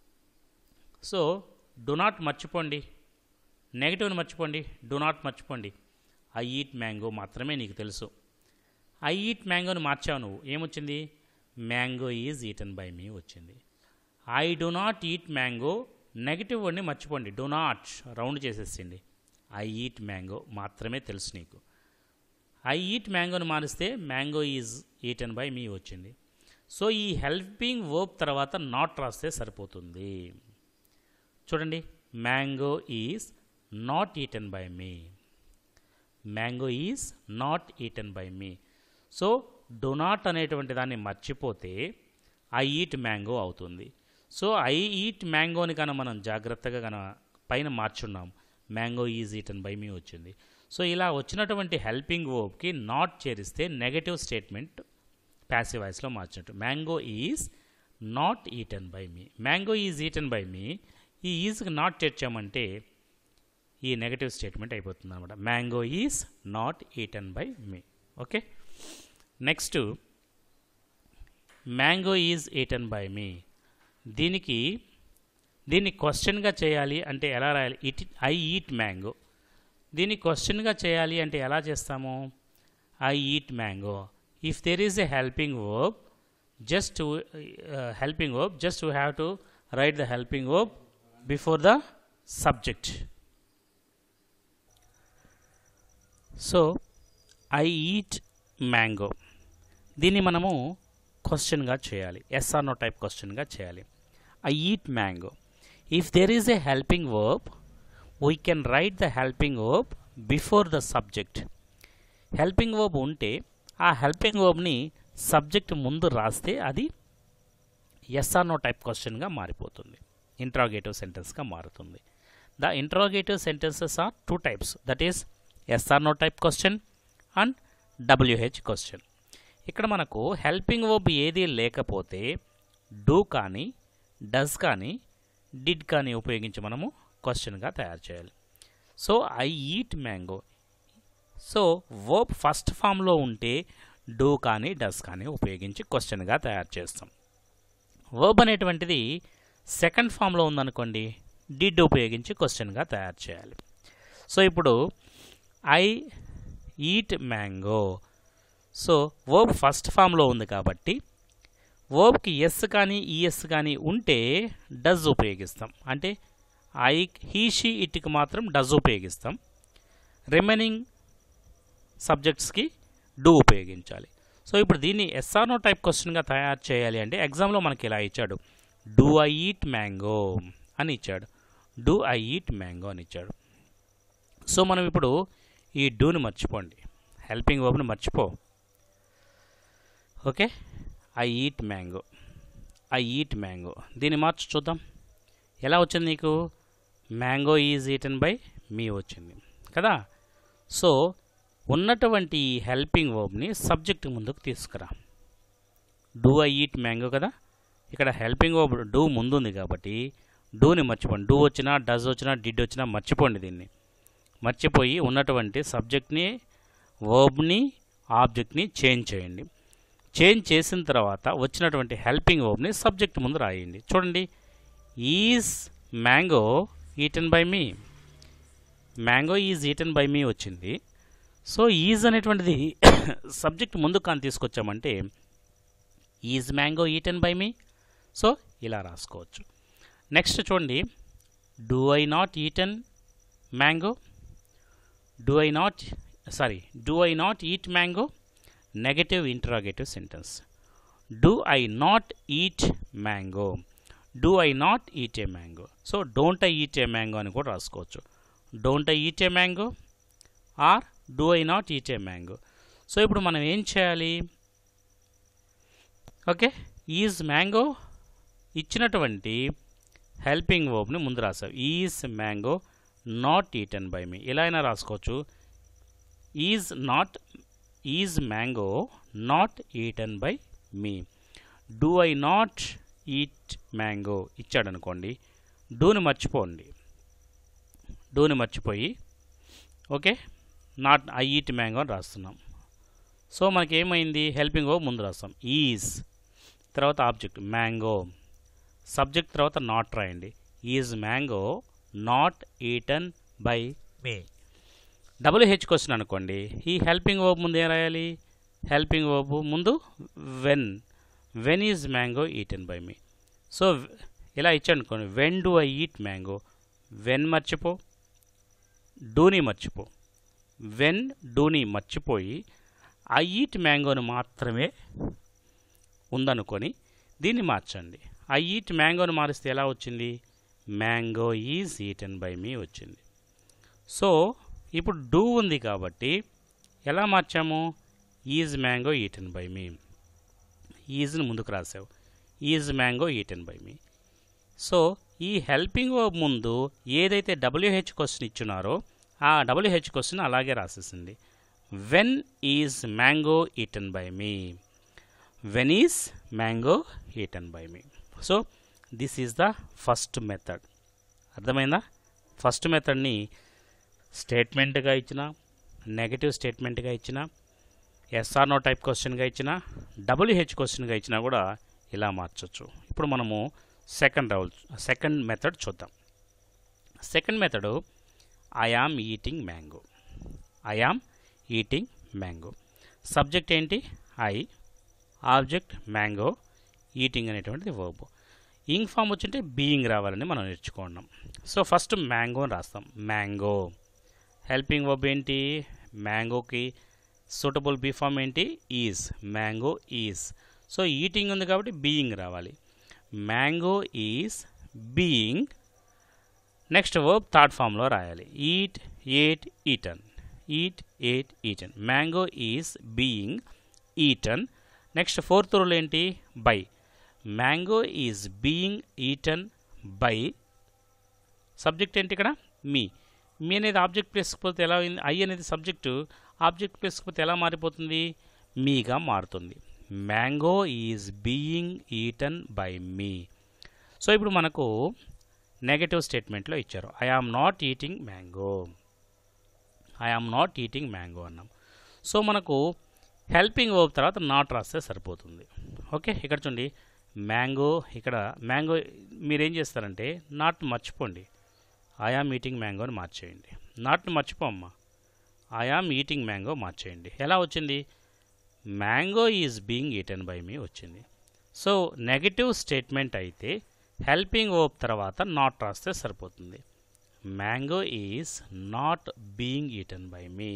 సో డు నాట్ మర్చిపోండి నెగటివ్ని మర్చిపోండి డు నాట్ మర్చిపోండి ఐ ఈట్ మ్యాంగో మాత్రమే నీకు తెలుసు ఐ ఈట్ మ్యాంగోని మార్చావు నువ్వు ఏమొచ్చింది mango is eaten by me వచ్చింది I do not eat mango negative వర్డ్ని మర్చిపోండి డు నాట్ రౌండ్ చేసేసిండి ఐ ఈట్ మ్యాంగో మాత్రమే తెలుసు నీకు ఐ ఈట్ మ్యాంగోని మారిస్తే mango is eaten by me వచ్చింది సో ఈ హెల్పింగ్ వర్బ్ తర్వాత నాట్ రాస్తే సరిపోతుంది చూడండి mango is not eaten by me mango is not eaten by me so do not అనేటువంటి దాన్ని మర్చిపోతే ఐ ఈట్ మ్యాంగో అవుతుంది సో ఐ ఈట్ మ్యాంగోని కనుక మనం జాగ్రత్తగా కనుక పైన మార్చున్నాం mango is eaten by me వచ్చింది సో ఇలా వచ్చినటువంటి హెల్పింగ్ వర్బ్కి నాట్ చేరిస్తే నెగటివ్ స్టేట్మెంట్ ప్యాసివ్ వాయిస్లో మార్చినట్టు mango is not eaten by me mango is eaten by me ఈ ఈజ్కి నాట్ చేర్చామంటే ఈ నెగటివ్ స్టేట్మెంట్ అయిపోతుంది అనమాట mango is not eaten by me okay next mango is eaten by me దీనికి దీన్ని క్వశ్చన్గా చేయాలి అంటే ఎలా రాయాలి ఇట్ ఐ ఈట్ మ్యాంగో దీన్ని క్వశ్చన్గా చేయాలి అంటే ఎలా చేస్తాము I eat mango if there is a helping verb just helping verb just we have to write the helping verb before the subject so I eat mango దీన్ని మనము క్వశ్చన్గా చేయాలి yes or no type క్వశ్చన్గా చేయాలి I eat mango if there is a helping verb we can write the helping verb before the subject helping verb ఉంటే ఆ helping వర్బ్ని subject ముందు రాస్తే అది ఎస్ఆర్ నో టైప్ క్వశ్చన్గా మారిపోతుంది ఇంట్రాగేటివ్ సెంటెన్స్గా మారుతుంది the interrogative sentences are two types that is yes or no type question and WH question ఇక్కడ మనకు హెల్పింగ్ వర్బ్ ఏది లేకపోతే డూ కానీ డస్ కానీ డిడ్ కానీ ఉపయోగించి మనము క్వశ్చన్గా తయారు చేయాలి so I eat mango so verb first ఫామ్లో ఉంటే డూ కానీ డస్ కానీ ఉపయోగించి క్వశ్చన్గా తయారు చేస్తాం వర్బ్ అనేటువంటిది సెకండ్ ఫామ్లో ఉందనుకోండి డిడ్ ఉపయోగించి క్వశ్చన్గా తయారు చేయాలి సో ఇప్పుడు I eat mango so verb first ఫామ్లో ఉంది కాబట్టి వర్బ్కి ఎస్ కానీ ఈఎస్ కానీ ఉంటే డజ్ ఉపయోగిస్తాం అంటే ఐ హీ షీ ఇట్కి మాత్రం డజ్ ఉపయోగిస్తాం రిమైనింగ్ సబ్జెక్ట్స్కి డూ ఉపయోగించాలి సో ఇప్పుడు దీన్ని ఎస్ఆర్నో టైప్ క్వశ్చన్గా తయారు చేయాలి అంటే ఎగ్జామ్లో మనకి ఇలా ఇచ్చాడు డూ ఐ ఈట్ మ్యాంగో అని ఇచ్చాడు డూ ఐ ఈట్ మ్యాంగో అని ఇచ్చాడు సో మనం ఇప్పుడు ఈ డూని మర్చిపోండి హెల్పింగ్ వర్బ్ని మర్చిపో okay I eat mango I eat mango దీన్ని మార్చి చూద్దాం ఎలా వచ్చింది నీకు mango is eaten by me వచ్చింది కదా సో ఉన్నటువంటి ఈ హెల్పింగ్ వర్బ్ని సబ్జెక్ట్ ముందుకు తీసుకురా డూ ఐ ఈట్ మ్యాంగో కదా ఇక్కడ హెల్పింగ్ వర్బ్ డూ ముందుంది కాబట్టి డూని మర్చిపోండి డూ వచ్చినా డజ్ వచ్చినా డిడ్ వచ్చినా మర్చిపోండి దీన్ని మర్చిపోయి ఉన్నటువంటి సబ్జెక్ట్ని వర్బ్ని ఆబ్జెక్ట్ని చేంజ్ చేయండి చేంజ్ చేసిన తర్వాత వచ్చినటువంటి హెల్పింగ్ వర్బ్ని సబ్జెక్ట్ ముందు రాయండి చూడండి is mango eaten by me mango is eaten by me వచ్చింది సో ఈజ్ అనేటువంటిది సబ్జెక్ట్ ముందు కానీ తీసుకొచ్చామంటే is mango eaten by me so ఇలా రాసుకోవచ్చు నెక్స్ట్ చూడండి do I not eaten mango do I not sorry do I not eat mango negative interrogative sentence do I not eat mango do I not eat a mango so don't I eat a mango అని కూడా రాసుకోవచ్చు don't I eat a mango or do I not eat a mango so ఇప్పుడు మనం ఏం చేయాలి okay is mango ఇచ్చినటువంటి helping వర్బ్ని ముందు రాసావు is mango not eaten by me ఇలా అయినా రాసుకోవచ్చు is not is mango not eaten by me do I not eat mango ఇచ్చాడు అనుకోండి డూని మర్చిపోండి డూని మర్చిపోయి okay not I eat mango అని రాస్తున్నాం సో మనకి ఏమైంది హెల్పింగ్ వర్బ్ ముందు రాస్తాం ఈజ్ తర్వాత ఆబ్జెక్ట్ మ్యాంగో సబ్జెక్ట్ తర్వాత నాట్ రాయండి is mango not eaten by me double H question అనుకోండి ఈ హెల్పింగ్ వర్బ్ ముందు ఏం రాయాలి హెల్పింగ్ వర్బ్ ముందు when when is mango eaten by me so ఇలా ఇచ్చాను అనుకోండి when do I eat mango when మర్చిపో డూని మర్చిపో వెన్ డూని మర్చిపోయి ఐ ఈట్ మ్యాంగోని మాత్రమే ఉందనుకొని దీన్ని మార్చండి ఐ ఈట్ మ్యాంగోని మారిస్తే ఎలా వచ్చింది mango is eaten by me వచ్చింది సో ఇప్పుడు డూ ఉంది కాబట్టి ఎలా మార్చాము is mango eaten by me ఈజ్ని ముందుకు రాసావు is mango eaten by me so ఈ హెల్పింగ్ వర్బ్ ముందు ఏదైతే డబ్ల్యూహెచ్ క్వశ్చన్ ఇచ్చున్నారో ఆ డబ్ల్యూహెచ్ క్వశ్చన్ అలాగే రాసేసింది when is mango eaten by me when is mango eaten by me so this is the first method అర్థమైందా ఫస్ట్ మెథడ్ని స్టేట్మెంట్గా ఇచ్చిన నెగటివ్ స్టేట్మెంట్గా ఇచ్చిన ఎస్ఆర్ నో టైప్ క్వశ్చన్గా ఇచ్చిన డబ్ల్యూహెచ్ క్వశ్చన్గా ఇచ్చినా కూడా ఇలా మార్చొచ్చు ఇప్పుడు మనము సెకండ్ రౌల్ సెకండ్ మెథడ్ చూద్దాం second method I am eating mango I am eating mango subject ఏంటి ఐ ఆబ్జెక్ట్ మ్యాంగో ఈటింగ్ అనేటువంటిది వర్బ్ ఇంగ్ ఫామ్ వచ్చింటే బీయింగ్ రావాలని మనం నేర్చుకున్నాం సో ఫస్ట్ మ్యాంగో అని రాస్తాం మ్యాంగో హెల్పింగ్ వర్బ్ ఏంటి మ్యాంగోకి సూటబుల్ బీ ఫామ్ ఏంటి is mango is so eating ఉంది కాబట్టి బీయింగ్ రావాలి mango is being next verb third ఫామ్లో రాయాలి eat ate eaten eat ate eaten mango is being eaten next fourth rule ఏంటి by mango is being eaten by subject ఏంటి ఇక్కడ మీ మీ అనేది object ప్లేస్కపోతే ఎలా అయింది ఐ అనేది సబ్జెక్టు ఆబ్జెక్ట్ ప్లేస్కపోతే ఎలా మారిపోతుంది మీగా మారుతుంది mango is being eaten by me so ఇప్పుడు మనకు నెగటివ్ స్టేట్మెంట్లో ఇచ్చారు I am not eating mango I am not eating mango అన్నాం సో మనకు హెల్పింగ్ వర్బ్ తర్వాత నాట్ రాస్తే సరిపోతుంది ఓకే ఇక్కడ చూడండి మ్యాంగో ఇక్కడ మ్యాంగో మీరేం చేస్తారంటే నాట్ మర్చిపోండి ఐ ఆమ్ ఈటింగ్ మ్యాంగో అని మార్చేయండి నాట్ని మర్చిపోమ్మా ఐ ఆమ్ ఈటింగ్ మ్యాంగో మార్చేయండి ఎలా వచ్చింది mango is being eaten by me వచ్చింది సో నెగటివ్ స్టేట్మెంట్ అయితే హెల్పింగ్ వర్బ్ తర్వాత నాట్ రాస్తే సరిపోతుంది mango is not being eaten by me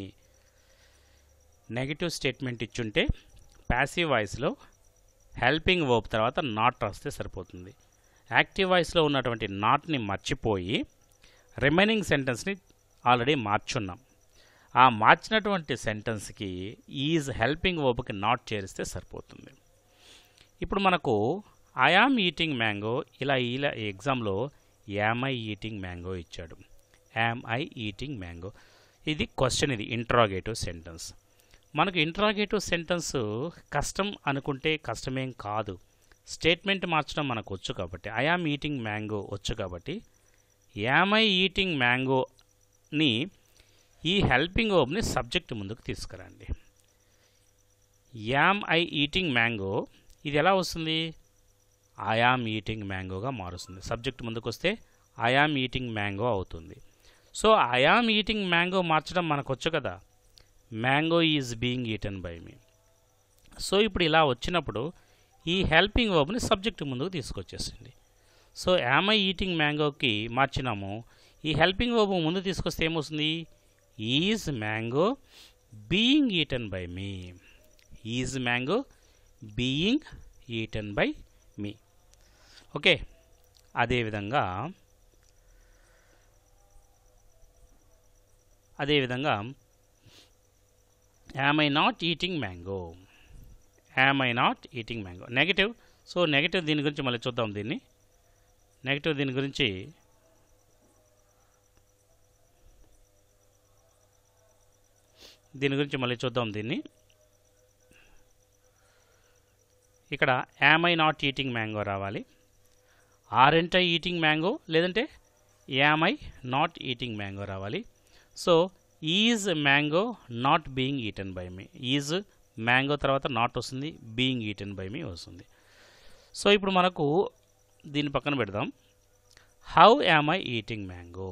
negative statement ఇచ్చుంటే ప్యాసివ్ వాయిస్లో హెల్పింగ్ వర్బ్ తర్వాత నాట్ రాస్తే సరిపోతుంది యాక్టివ్ వాయిస్లో ఉన్నటువంటి నాట్ని మర్చిపోయి రిమైనింగ్ సెంటెన్స్ని ఆల్రెడీ మార్చున్నాం ఆ మార్చినటువంటి సెంటెన్స్కి ఈజ్ హెల్పింగ్ వర్బ్కి నాట్ చేరిస్తే సరిపోతుంది ఇప్పుడు మనకు ఐ ఆమ్ ఈటింగ్ మ్యాంగో ఇలా ఇలా ఎగ్జామ్లో యామ్ ఐ ఈటింగ్ మ్యాంగో ఇచ్చాడు యామ్ ఐ ఈటింగ్ మ్యాంగో ఇది క్వశ్చన్ ఇది ఇంట్రాగేటివ్ సెంటెన్స్ మనకు ఇంట్రాగేటివ్ సెంటెన్స్ కష్టం అనుకుంటే కష్టమేం కాదు స్టేట్మెంట్ మార్చడం మనకు వచ్చు కాబట్టి ఐ ఆమ్ ఈటింగ్ మ్యాంగో వచ్చు కాబట్టి యామ్ ఐ ఈటింగ్ మ్యాంగోని ఈ హెల్పింగ్ వర్బ్ని సబ్జెక్ట్ ముందుకు తీసుకురండి యామ్ ఐ ఈటింగ్ మ్యాంగో ఇది ఎలా వస్తుంది ఐ ఆమ్ ఈటింగ్ మ్యాంగోగా మారుస్తుంది సబ్జెక్ట్ ముందుకు వస్తే ఐ ఆమ్ ఈటింగ్ మ్యాంగో అవుతుంది so I am eating mango మార్చడం మనకు వచ్చు కదా mango is being eaten by me so ఇప్పుడు ఇలా వచ్చినప్పుడు ఈ హెల్పింగ్ వర్బ్ని సబ్జెక్ట్ ముందుకు తీసుకొచ్చేసింది సో యామ్ ఐ ఈటింగ్ మ్యాంగోకి మార్చినాము ఈ హెల్పింగ్ వర్బ్ ముందు తీసుకొస్తే ఏమొస్తుంది is mango being eaten by me is mango being eaten by me okay అదేవిధంగా అదేవిధంగా am I not eating mango am I not eating mango negative so negative దీని గురించి మళ్ళీ చూద్దాం దీన్ని నెగటివ్ దీని గురించి దీని గురించి మళ్ళీ చూద్దాం దీన్ని ఇక్కడ am I not eating mango రావాలి ఆరెంట్ ఐ ఈటింగ్ మ్యాంగో లేదంటే am I not eating mango రావాలి so is mango not being eaten by me is mango తర్వాత నాట్ వస్తుంది బీయింగ్ ఈటన్ బై మీ వస్తుంది సో ఇప్పుడు మనకు దీని పక్కన పెడదాం how am I eating mango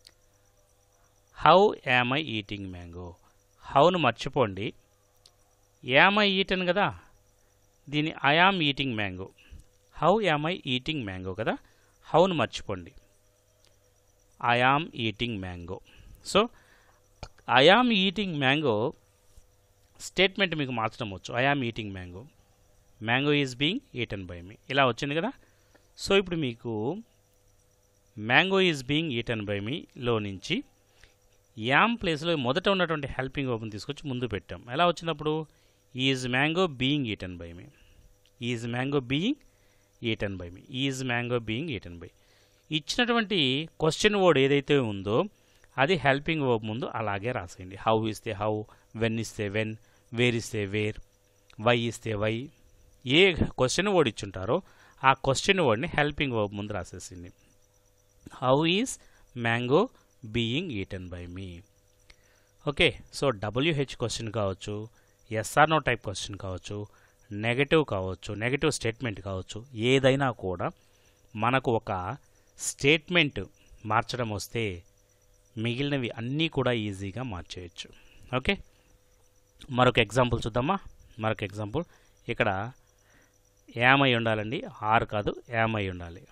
how am I eating mango హౌను మర్చిపోండి యామ్ ఐ ఈటన్ కదా దీని I am eating mango how am I eating mango కదా హౌను మర్చిపోండి I am eating mango so I am eating mango statement మీకు మార్చడం వచ్చు I am eating mango mango is being eaten by me ఇలా వచ్చింది కదా సో ఇప్పుడు మీకు mango is being eaten by మీలో నుంచి యామ్ ప్లేస్లో మొదట ఉన్నటువంటి హెల్పింగ్ వర్బ్ని తీసుకొచ్చి ముందు పెట్టాం ఎలా వచ్చినప్పుడు is mango being eaten by me is mango being eaten by me is mango being eaten by ఇచ్చినటువంటి క్వశ్చన్ వర్డ్ ఏదైతే ఉందో అది హెల్పింగ్ వర్బ్ ముందు అలాగే రాసేయండి హౌ ఇస్తే హౌ వెన్ ఇస్తే వెన్ వేర్ ఇస్తే వేర్ వై ఇస్తే వై ఏ క్వశ్చన్ వర్డ్ ఇచ్చుంటారో ఆ క్వశ్చన్ వర్డ్ని హెల్పింగ్ వర్బ్ ముందు రాసేసింది how is mango being eaten by me okay so WH question కావచ్చు ఎస్ఆర్ నో టైప్ క్వశ్చన్ కావచ్చు నెగటివ్ కావచ్చు నెగటివ్ స్టేట్మెంట్ కావచ్చు ఏదైనా కూడా మనకు ఒక స్టేట్మెంట్ మార్చడం వస్తే మిగిలినవి అన్నీ కూడా ఈజీగా మార్చేయచ్చు ఓకే మరొక ఎగ్జాంపుల్ చూద్దామా మరొక ఎగ్జాంపుల్ ఇక్కడ ఏమై ఉండాలండి ఆర్ కాదు ఏమై ఉండాలి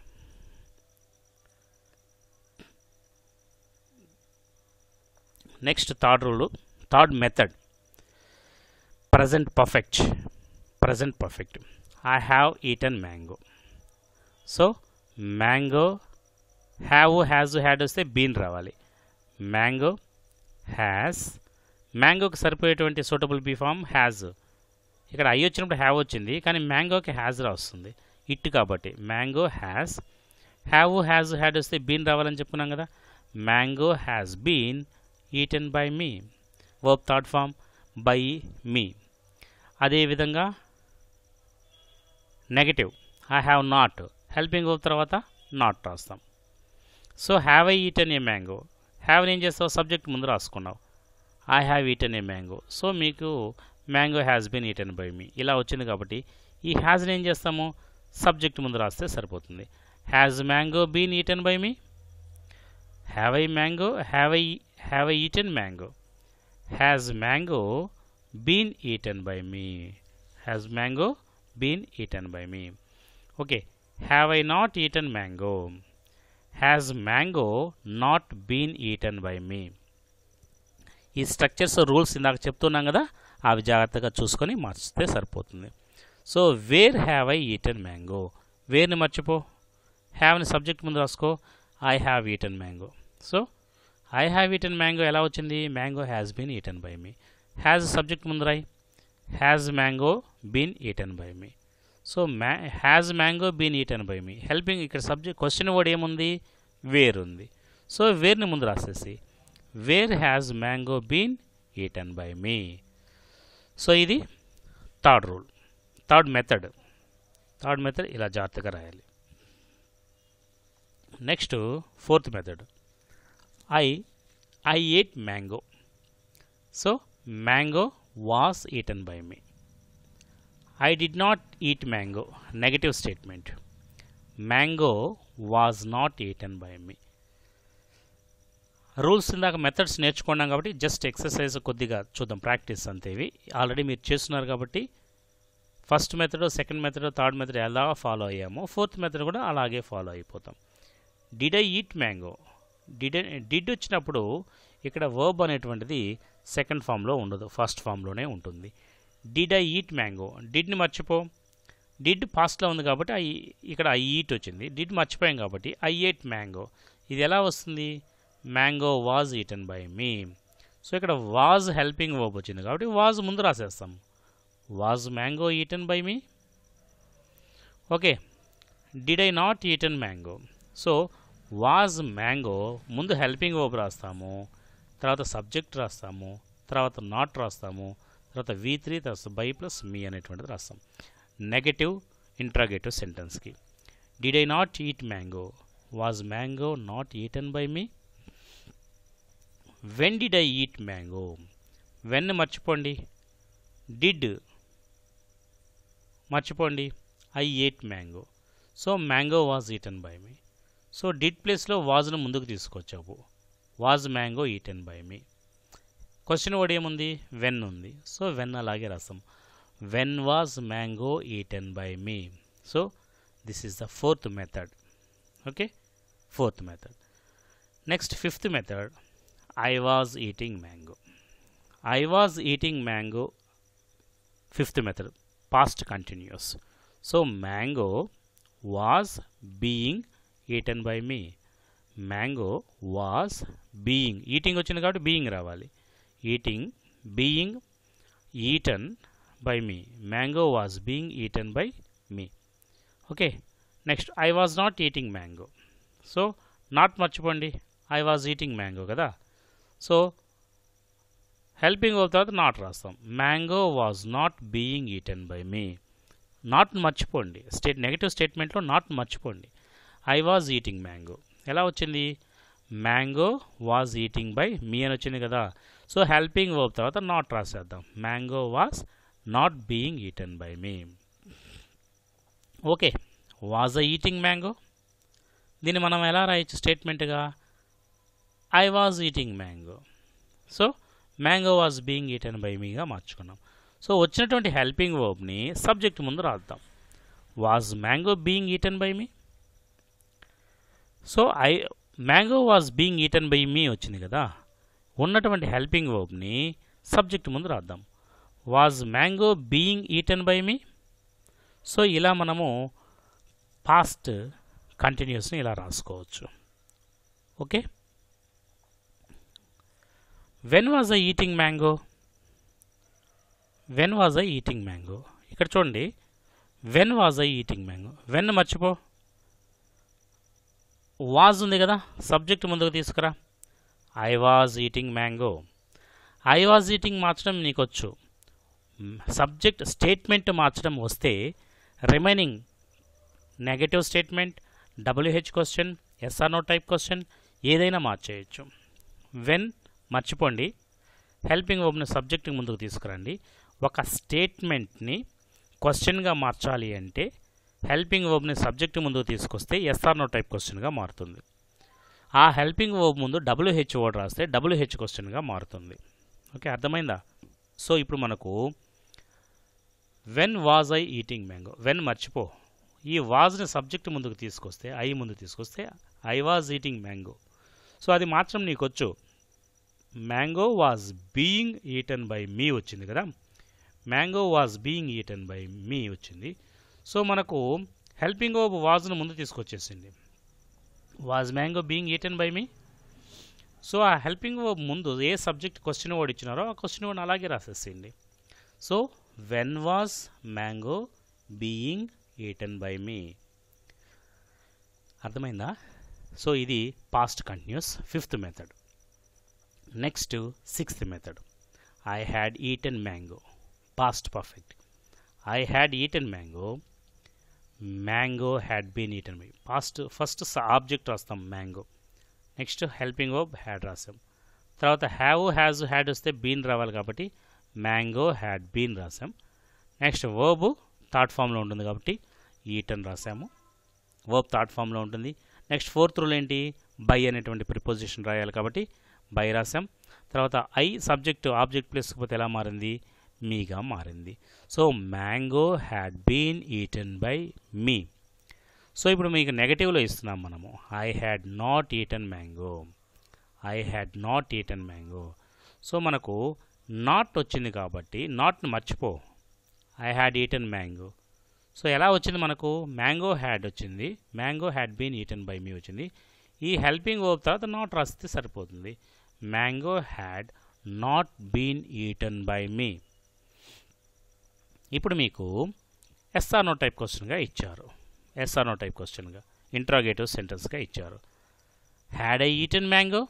next third rule third method present perfect present perfect I have eaten mango so mango have has had వస్తే బీన్ రావాలి మ్యాంగో హ్యాస్ మ్యాంగోకి సరిపోయేటువంటి సూటబుల్ బీ ఫామ్ హ్యాజ్ ఇక్కడ ఐ వచ్చినప్పుడు హ్యావ్ వచ్చింది కానీ మ్యాంగోకి హ్యాజ్ రా వస్తుంది ఇట్ కాబట్టి mango has have has had వస్తే బీన్ రావాలని చెప్పుకున్నాం కదా mango has been eaten by me verb third form by me అదేవిధంగా negative I have not helping verb తర్వాత నాట్ రాస్తాం so have I eaten a mango have ఏం చేస్తావు subject ముందు రాసుకున్నావు I have eaten a mango so మీకు mango has been eaten by me ఇలా వచ్చింది కాబట్టి ఈ హ్యాజ్ని ఏం చేస్తాము సబ్జెక్ట్ ముందు రాస్తే సరిపోతుంది has mango been eaten by me have I mango have I have I eaten mango has mango been eaten by me has mango been eaten by me okay have I not eaten mango has mango not been eaten by me ఈ structures rules ఇందాక చెప్తున్నాం కదా అవి జాగ్రత్తగా చూసుకొని మార్చితే సరిపోతుంది so where have I eaten mango వేర్ని మర్చిపో హ్యావ్ని సబ్జెక్ట్ ముందు రాసుకో I have eaten mango so I have eaten mango ఎలా వచ్చింది mango has been eaten by me has subject ముందు రాయి has mango been eaten by me so మ్యా has mango been eaten by me helping ఇక్కడ subject question word ఏముంది where ఉంది so వేర్ని ముందు రాసేసి where has mango been eaten by me so ఇది third rule third method third method ఇలా జాగ్రత్తగా రాయాలి next fourth method I I ate mango so mango was eaten by me I did not eat mango negative statement mango was not eaten by me rules ఇందాక methods నేర్చుకున్నాం కాబట్టి just exercise కొద్దిగా చూద్దాం practice అంతే ఇవి already మీరు చేస్తున్నారు కాబట్టి first method second method third method ఎలా ఫాలో అయ్యామో ఫోర్త్ మెథడ్ కూడా అలాగే ఫాలో అయిపోతాం did I eat mango did did వచ్చినప్పుడు ఇక్కడ వర్బ్ అనేటువంటిది సెకండ్ ఫామ్లో ఉండదు ఫస్ట్ ఫామ్లోనే ఉంటుంది డిడ్ ఐ ఈట్ మ్యాంగో డిడ్ని మర్చిపో డిడ్ పాస్ట్లో ఉంది కాబట్టి ఐ ఇక్కడ ఐ ఈట్ వచ్చింది డిడ్ మర్చిపోయాం కాబట్టి ఐ ఏట్ మ్యాంగో ఇది ఎలా వస్తుంది mango was eaten by me so ఇక్కడ వాజ్ హెల్పింగ్ వర్బ్ వచ్చింది కాబట్టి వాజ్ ముందు రాసేస్తాం was mango eaten by me okay did I not eaten mango so was mango ముందు హెల్పింగ్ వర్బ్ రాస్తాము తర్వాత సబ్జెక్ట్ రాస్తాము తర్వాత నాట్ రాస్తాము తర్వాత వి త్రీ తర్వాత బై ప్లస్ మీ అనేటువంటిది రాస్తాం నెగటివ్ ఇంట్రాగేటివ్ సెంటెన్స్కి did I not eat mango was mango not eaten by me when did I eat mango when మర్చిపోండి డిడ్ మర్చిపోండి I ate mango so mango was eaten by me so did ప్లేస్లో వాజ్ను ముందుకు తీసుకొచ్చావు was mango eaten by me question word ఏముంది when ఉంది so when అలాగే రాస్తాం when was mango eaten by me so this is the fourth method okay fourth method next fifth method I was eating mango I was eating mango fifth method past continuous so mango was being eaten by me mango was being eating వచ్చింది కాబట్టి being రావాలి eating being eaten by me mango was being eaten by me okay next I was not eating mango so not మర్చిపోండి I was eating mango కదా so helping verb తర్వాత not రాస్తాం mango was not being eaten by me not మర్చిపోండి state negative స్టేట్మెంట్లో not మర్చిపోండి I was eating mango ఎలా వచ్చింది mango was eating by me అని వచ్చింది కదా సో హెల్పింగ్ వర్బ్ తర్వాత నాట్ రాసేద్దాం mango was not being eaten by me okay was uh eating mango దీన్ని మనం ఎలా రాయొచ్చు స్టేట్మెంట్గా I was eating mango so mango was being eaten by మీగా మార్చుకున్నాం సో వచ్చినటువంటి హెల్పింగ్ వర్బ్ని సబ్జెక్ట్ ముందు రాద్దాం was mango being eaten by me so I mango was being eaten by me వచ్చింది కదా ఉన్నటువంటి హెల్పింగ్ వర్బ్ని సబ్జెక్ట్ ముందు రాద్దాం was mango being eaten by me so ఇలా మనము పాస్ట్ కంటిన్యూస్ని ఇలా రాసుకోవచ్చు okay when was I eating mango when was I eating mango ఇక్కడ చూడండి when was I eating mango when మర్చిపో వాజ్ ఉంది కదా సబ్జెక్ట్ ముందుకు తీసుకురా I was eating mango I was eating మార్చడం నీకు వచ్చు సబ్జెక్ట్ స్టేట్మెంట్ మార్చడం వస్తే remaining negative statement WH question yes or no type question ఏదైనా మార్చేయచ్చు వెన్ మర్చిపోండి హెల్పింగ్ వర్బ్ని సబ్జెక్ట్ ముందుకు తీసుకురండి ఒక స్టేట్మెంట్ని క్వశ్చన్గా మార్చాలి అంటే హెల్పింగ్ వర్బ్ని సబ్జెక్ట్ ముందుకు తీసుకొస్తే ఎస్ఆర్ నో టైప్ క్వశ్చన్గా మారుతుంది ఆ హెల్పింగ్ వర్బ్ ముందు డబ్ల్యూహెచ్ వర్డ్ రాస్తే డబ్ల్యూహెచ్ క్వశ్చన్గా మారుతుంది ఓకే అర్థమైందా సో ఇప్పుడు మనకు when was I eating mango when మర్చిపో ఈ వాజ్ని సబ్జెక్ట్ ముందుకు తీసుకొస్తే ఐ ముందు తీసుకొస్తే I was eating mango so అది మాత్రం నీకు వచ్చు mango was being eaten by me వచ్చింది కదా mango was being eaten by me వచ్చింది సో మనకు హెల్పింగ్ వర్బ్ వాజ్ను ముందు తీసుకొచ్చేసింది was mango being eaten by me so ఆ హెల్పింగ్ వర్బ్ ముందు ఏ సబ్జెక్ట్ క్వశ్చన్ వర్డ్ ఇచ్చినారో ఆ క్వశ్చన్ వర్డ్ అలాగే రాసేసింది so when was mango being eaten by me అర్థమైందా సో ఇది past continuous fifth method next sixth method I had eaten mango past perfect I had eaten mango mango had been eaten by past first object రాస్తాం mango next helping verb had రాసాం తర్వాత have has had వస్తే been రావాలి కాబట్టి mango had been రాసాం next verb third ఫామ్లో ఉంటుంది కాబట్టి ఈటన్ రాసాము వర్బ్ థర్డ్ ఫామ్లో ఉంటుంది నెక్స్ట్ ఫోర్త్ రూల్ ఏంటి బై అనేటువంటి ప్రిపోజిషన్ రాయాలి కాబట్టి బై రాసాం తర్వాత ఐ సబ్జెక్ట్ ఆబ్జెక్ట్ ప్లేస్కి పోతే ఎలా మారింది మీగా మారింది so mango had been eaten by me so ఇప్పుడు మీకు నెగటివ్లో ఇస్తున్నాం మనము I had not eaten mango I had not eaten mango so మనకు నాట్ వచ్చింది కాబట్టి నాట్ని మర్చిపో I had eaten mango so ఎలా వచ్చింది మనకు మ్యాంగో హ్యాడ్ వచ్చింది mango had been eaten by me వచ్చింది ఈ హెల్పింగ్ వర్బ్ తర్వాత నాట్ రాస్తే సరిపోతుంది mango had not been eaten by me ఇప్పుడు మీకు ఎస్ఆర్ నో టైప్ క్వశ్చన్గా ఇచ్చారు ఎస్ఆర్ నో టైప్ క్వశ్చన్గా ఇంట్రాగేటివ్ సెంటెన్స్గా ఇచ్చారు had I eaten mango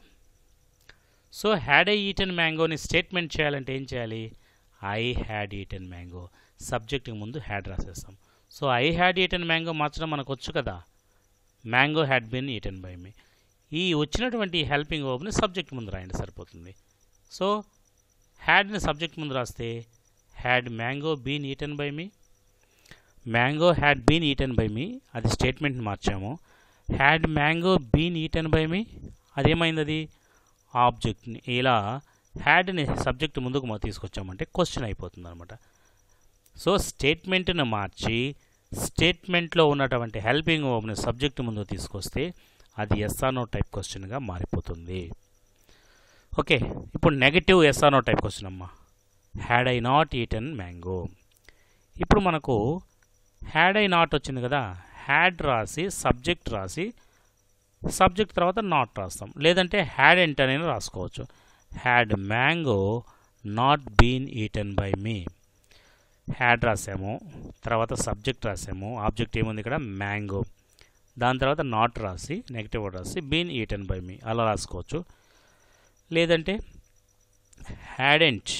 so had I eaten మ్యాంగోని స్టేట్మెంట్ చేయాలంటే ఏం చేయాలి ఐ హ్యాడ్ ఈటన్ మ్యాంగో సబ్జెక్ట్కి ముందు హ్యాడ్ రాసేస్తాం so I had eaten mango మార్చడం మనకు వచ్చు కదా mango had been eaten by me ఈ వచ్చినటువంటి హెల్పింగ్ వర్బ్ని సబ్జెక్ట్ ముందు రాయండి సరిపోతుంది సో హ్యాడ్ని సబ్జెక్ట్ ముందు రాస్తే had mango been eaten by me mango had been eaten by me అది స్టేట్మెంట్ మార్చాము had mango been eaten by me అదేమైంది అది ఆబ్జెక్ట్ని ఇలా హ్యాడ్ని సబ్జెక్ట్ ముందుకు మా తీసుకొచ్చామంటే క్వశ్చన్ అయిపోతుంది అనమాట సో స్టేట్మెంట్ని మార్చి స్టేట్మెంట్లో ఉన్నటువంటి హెల్పింగ్ వర్బ్ని సబ్జెక్ట్ ముందుకు తీసుకొస్తే అది ఎస్ఆర్నో టైప్ క్వశ్చన్గా మారిపోతుంది ఓకే ఇప్పుడు నెగటివ్ ఎస్ఆర్నో టైప్ క్వశ్చన్ అమ్మా had I not eaten mango ఇప్పుడు మనకు హ్యాడ్ ఐ నాట్ వచ్చింది కదా హ్యాడ్ రాసి సబ్జెక్ట్ రాసి సబ్జెక్ట్ తర్వాత నాట్ రాస్తాం లేదంటే హ్యాడ్ ఎంట్ అని రాసుకోవచ్చు had mango not been eaten by me had రాసాము తర్వాత సబ్జెక్ట్ రాసాము ఆబ్జెక్ట్ ఏముంది ఇక్కడ మ్యాంగో దాని తర్వాత నాట్ రాసి నెగిటివ్ వర్డ్ రాసి బీన్ ఈటన్ బై మీ అలా రాసుకోవచ్చు లేదంటే hadn't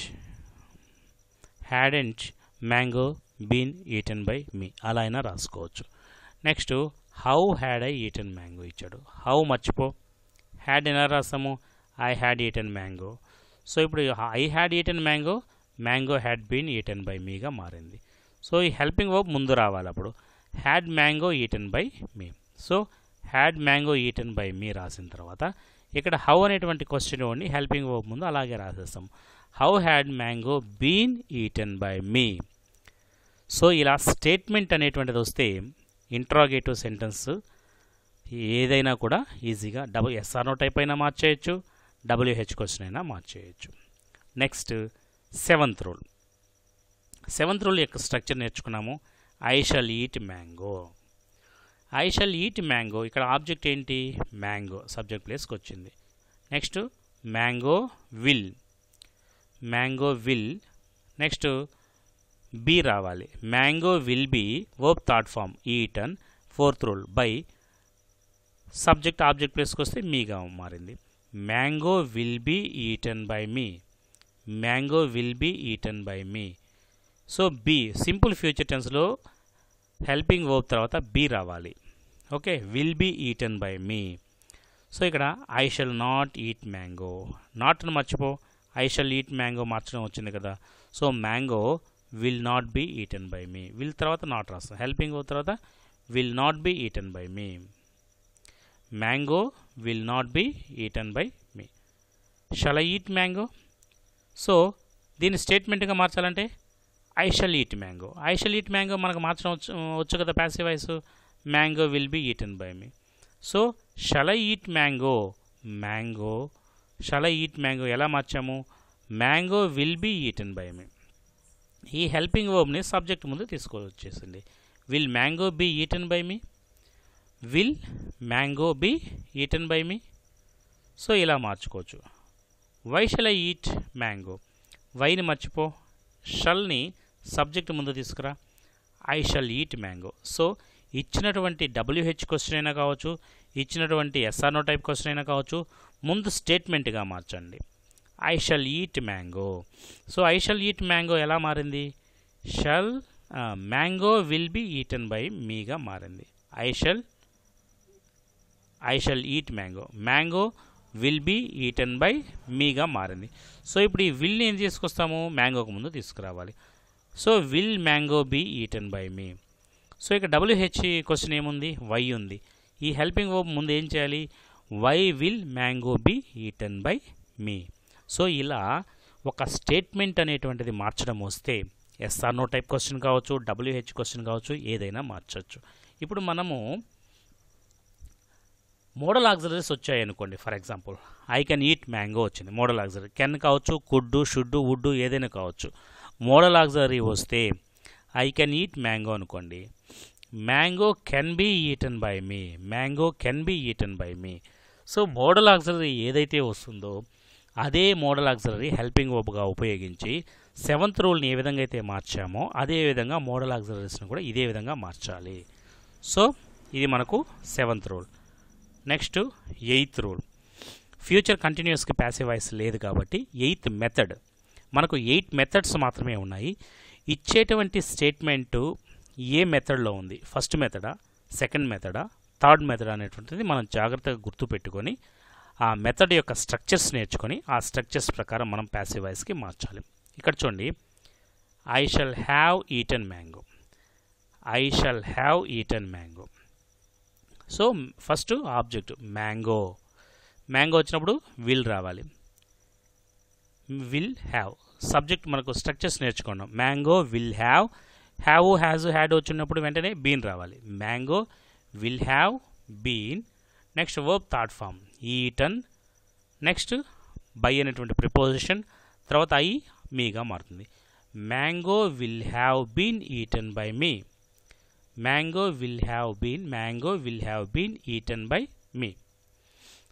hadn't mango been eaten by me అలా అయినా రాసుకోవచ్చు next how had I eaten mango ఇచ్చాడు హౌ మర్చిపో హ్యాడ్ ఎలా రాసాము I had eaten mango so ఇప్పుడు I had eaten mango mango had been eaten by మీగా మారింది సో ఈ హెల్పింగ్ వర్బ్ ముందు రావాలి అప్పుడు had mango eaten by me so had mango eaten by మీ రాసిన తర్వాత ఇక్కడ హౌ అనేటువంటి క్వశ్చన్ ఇవ్వండి హెల్పింగ్ వర్బ్ ముందు అలాగే రాసేస్తాం how had mango been eaten by me so ఇలా స్టేట్మెంట్ అనేటువంటిది వస్తే ఇంట్రాగేటివ్ సెంటెన్స్ ఏదైనా కూడా ఈజీగా డబుల్ ఎస్ఆర్నో టైప్ అయినా మార్చేయచ్చు డబ్ల్యూహెచ్ క్వశ్చన్ అయినా మార్చేయచ్చు next seventh rule seventh rule యొక్క స్ట్రక్చర్ నేర్చుకున్నాము I shall eat mango I shall eat mango ఇక్కడ ఆబ్జెక్ట్ ఏంటి మ్యాంగో సబ్జెక్ట్ ప్లేస్కి వచ్చింది next mango will mango will next be రావాలి mango will be verb third form eaten fourth rule by subject object ప్లేస్కి వస్తే మీగా మారింది mango will be eaten by me mango will be eaten by me so be simple future టెన్స్లో helping verb తర్వాత be రావాలి okay will be eaten by me so ఇక్కడ I shall not eat mango నాట్ను మర్చిపో I shall eat mango మార్చడం వచ్చింది కదా so mango will not be eaten by me will తర్వాత నాట్ రాస్తాం హెల్పింగ్ వర్బ్ తర్వాత will not be eaten by me mango will not be eaten by me shall I eat mango so దీన్ని స్టేట్మెంట్గా మార్చాలంటే I shall eat mango I shall eat mango మనకు మార్చడం వచ్చు వచ్చు కదా passive voice mango will be eaten by me so shall I eat mango mango shall I eat mango ఎలా మార్చాము mango will be eaten by me ఈ helping వర్బ్ని subject ముందు తీసుకొచ్చేసింది will mango be eaten by me will mango be eaten by me so ఇలా మార్చుకోవచ్చు why shall I eat mango వైని మర్చిపో షల్ని సబ్జెక్ట్ ముందు తీసుకురా I shall eat mango so ఇచ్చినటువంటి డబ్ల్యూహెచ్ క్వశ్చన్ అయినా కావచ్చు ఇచ్చినటువంటి ఎస్ఆర్నో టైప్ క్వశ్చన్ అయినా కావచ్చు ముందు స్టేట్మెంట్గా మార్చండి I shall eat mango so I shall eat mango ఎలా మారింది shall mango will be eaten by మీగా మారింది I shall I shall eat mango mango will be eaten by మీగా మారింది సో ఇప్పుడు ఈ విల్ని ఏం తీసుకొస్తాము మ్యాంగోకు ముందు తీసుకురావాలి so will mango be eaten by me so ఇక్కడ డబ్ల్యూహెచ్ క్వశ్చన్ ఏముంది వై ఉంది ఈ హెల్పింగ్ వర్బ్ ముందు ఏం చేయాలి why will mango be eaten by me so ఇలా ఒక స్టేట్మెంట్ అనేటువంటిది మార్చడం వస్తే ఎస్ఆర్ నో టైప్ క్వశ్చన్ కావచ్చు డబ్ల్యూహెచ్ క్వశ్చన్ కావచ్చు ఏదైనా మార్చవచ్చు ఇప్పుడు మనము మోడల్ ఆక్సిలరీస్ వచ్చాయి అనుకోండి for example I can eat mango వచ్చింది మోడల్ ఆక్సిలరీ కెన్ కావచ్చు కుడ్డు షుడ్డు వుడ్డు ఏదైనా కావచ్చు మోడల్ ఆక్సిలరీ వస్తే ఐ కెన్ ఈట్ మ్యాంగో అనుకోండి mango can be eaten by me mango can be eaten by me so modal auxiliary ఏదైతే వస్తుందో అదే model auxiliary helping వర్బ్గా ఉపయోగించి సెవెంత్ రూల్ని ఏ విధంగా అయితే మార్చామో అదే విధంగా మోడల్ ఆక్సిలరీస్ని కూడా ఇదే విధంగా మార్చాలి సో ఇది మనకు seventh rule next eighth rule future కంటిన్యూస్కి ప్యాసివ్ వాయిస్ లేదు కాబట్టి ఎయిత్ మెథడ్ మనకు ఎయిట్ మెథడ్స్ మాత్రమే ఉన్నాయి ఇచ్చేటువంటి స్టేట్మెంటు ఏ మెథడ్లో ఉంది ఫస్ట్ మెథడా సెకండ్ మెథడా థర్డ్ మెథడ్ అనేటువంటిది మనం జాగ్రత్తగా గుర్తుపెట్టుకొని ఆ మెథడ్ యొక్క స్ట్రక్చర్స్ నేర్చుకొని ఆ స్ట్రక్చర్స్ ప్రకారం మనం ప్యాసివ్ వాయిస్కి మార్చాలి ఇక్కడ చూడండి I shall have eaten mango I shall have eaten mango so first object mango mango వచ్చినప్పుడు విల్ రావాలి విల్ హ్యావ్ సబ్జెక్ట్ మనకు స్ట్రక్చర్స్ నేర్చుకున్నాం mango will have have has had వచ్చినప్పుడు వెంటనే బీన్ రావాలి mango will have been next verb third form eaten next by అనేటువంటి preposition తర్వాత I మీగా మారుతుంది mango will have been eaten by me mango will have been mango will have been eaten by me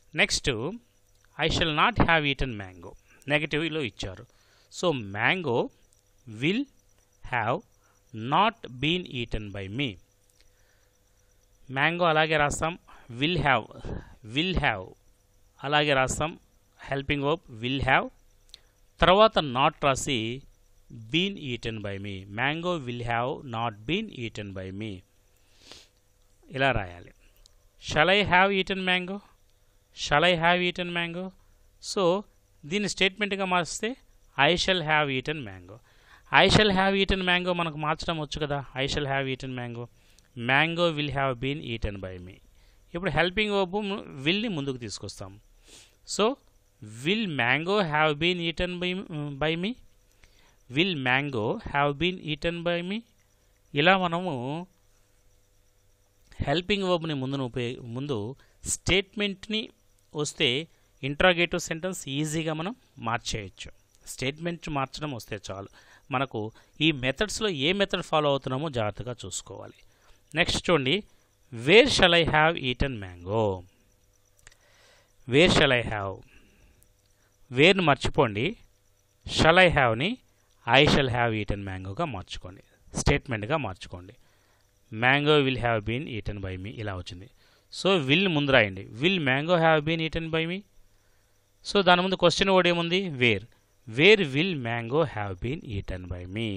next I shall not have eaten mango నెగటివ్లో ఇచ్చారు so mango will have not been eaten by me mango అలాగే రాస్తాం will have will have అలాగే రాస్తాం helping verb will have తర్వాత not రాసి been eaten by me mango will have not been eaten by me ఇలా రాయాలి shall I have eaten mango shall I have eaten mango so దీన్ని స్టేట్మెంట్గా మార్చితే I shall have eaten mango I shall have eaten mango మనకు మార్చడం వచ్చు కదా I shall have eaten mango mango will have been eaten by me ఇప్పుడు helping verb విల్ని ముందుకు తీసుకొస్తాం so will mango have been eaten by by me will mango have been eaten by me ఇలా మనము హెల్పింగ్ వర్బ్ని ముందును ఉపయోగ ముందు స్టేట్మెంట్ని వస్తే interrogative sentence ఈజీగా మనం మార్చేయచ్చు స్టేట్మెంట్ మార్చడం వస్తే చాలు మనకు ఈ మెథడ్స్లో ఏ మెథడ్ ఫాలో అవుతున్నామో జాగ్రత్తగా చూసుకోవాలి నెక్స్ట్ చూడండి where shall I have eaten mango where shall I have వేర్ను మర్చిపోండి షల్ ఐ హ్యావ్ని ఐ షల్ హ్యావ్ ఈటన్ మ్యాంగోగా మార్చుకోండి స్టేట్మెంట్గా మార్చుకోండి mango will have been eaten by me ఇలా వచ్చింది సో విల్ ముందు రాయండి will mango have been eaten by me so దాని ముందు క్వశ్చన్ వర్డ్ ఏముంది where where will mango have been eaten by me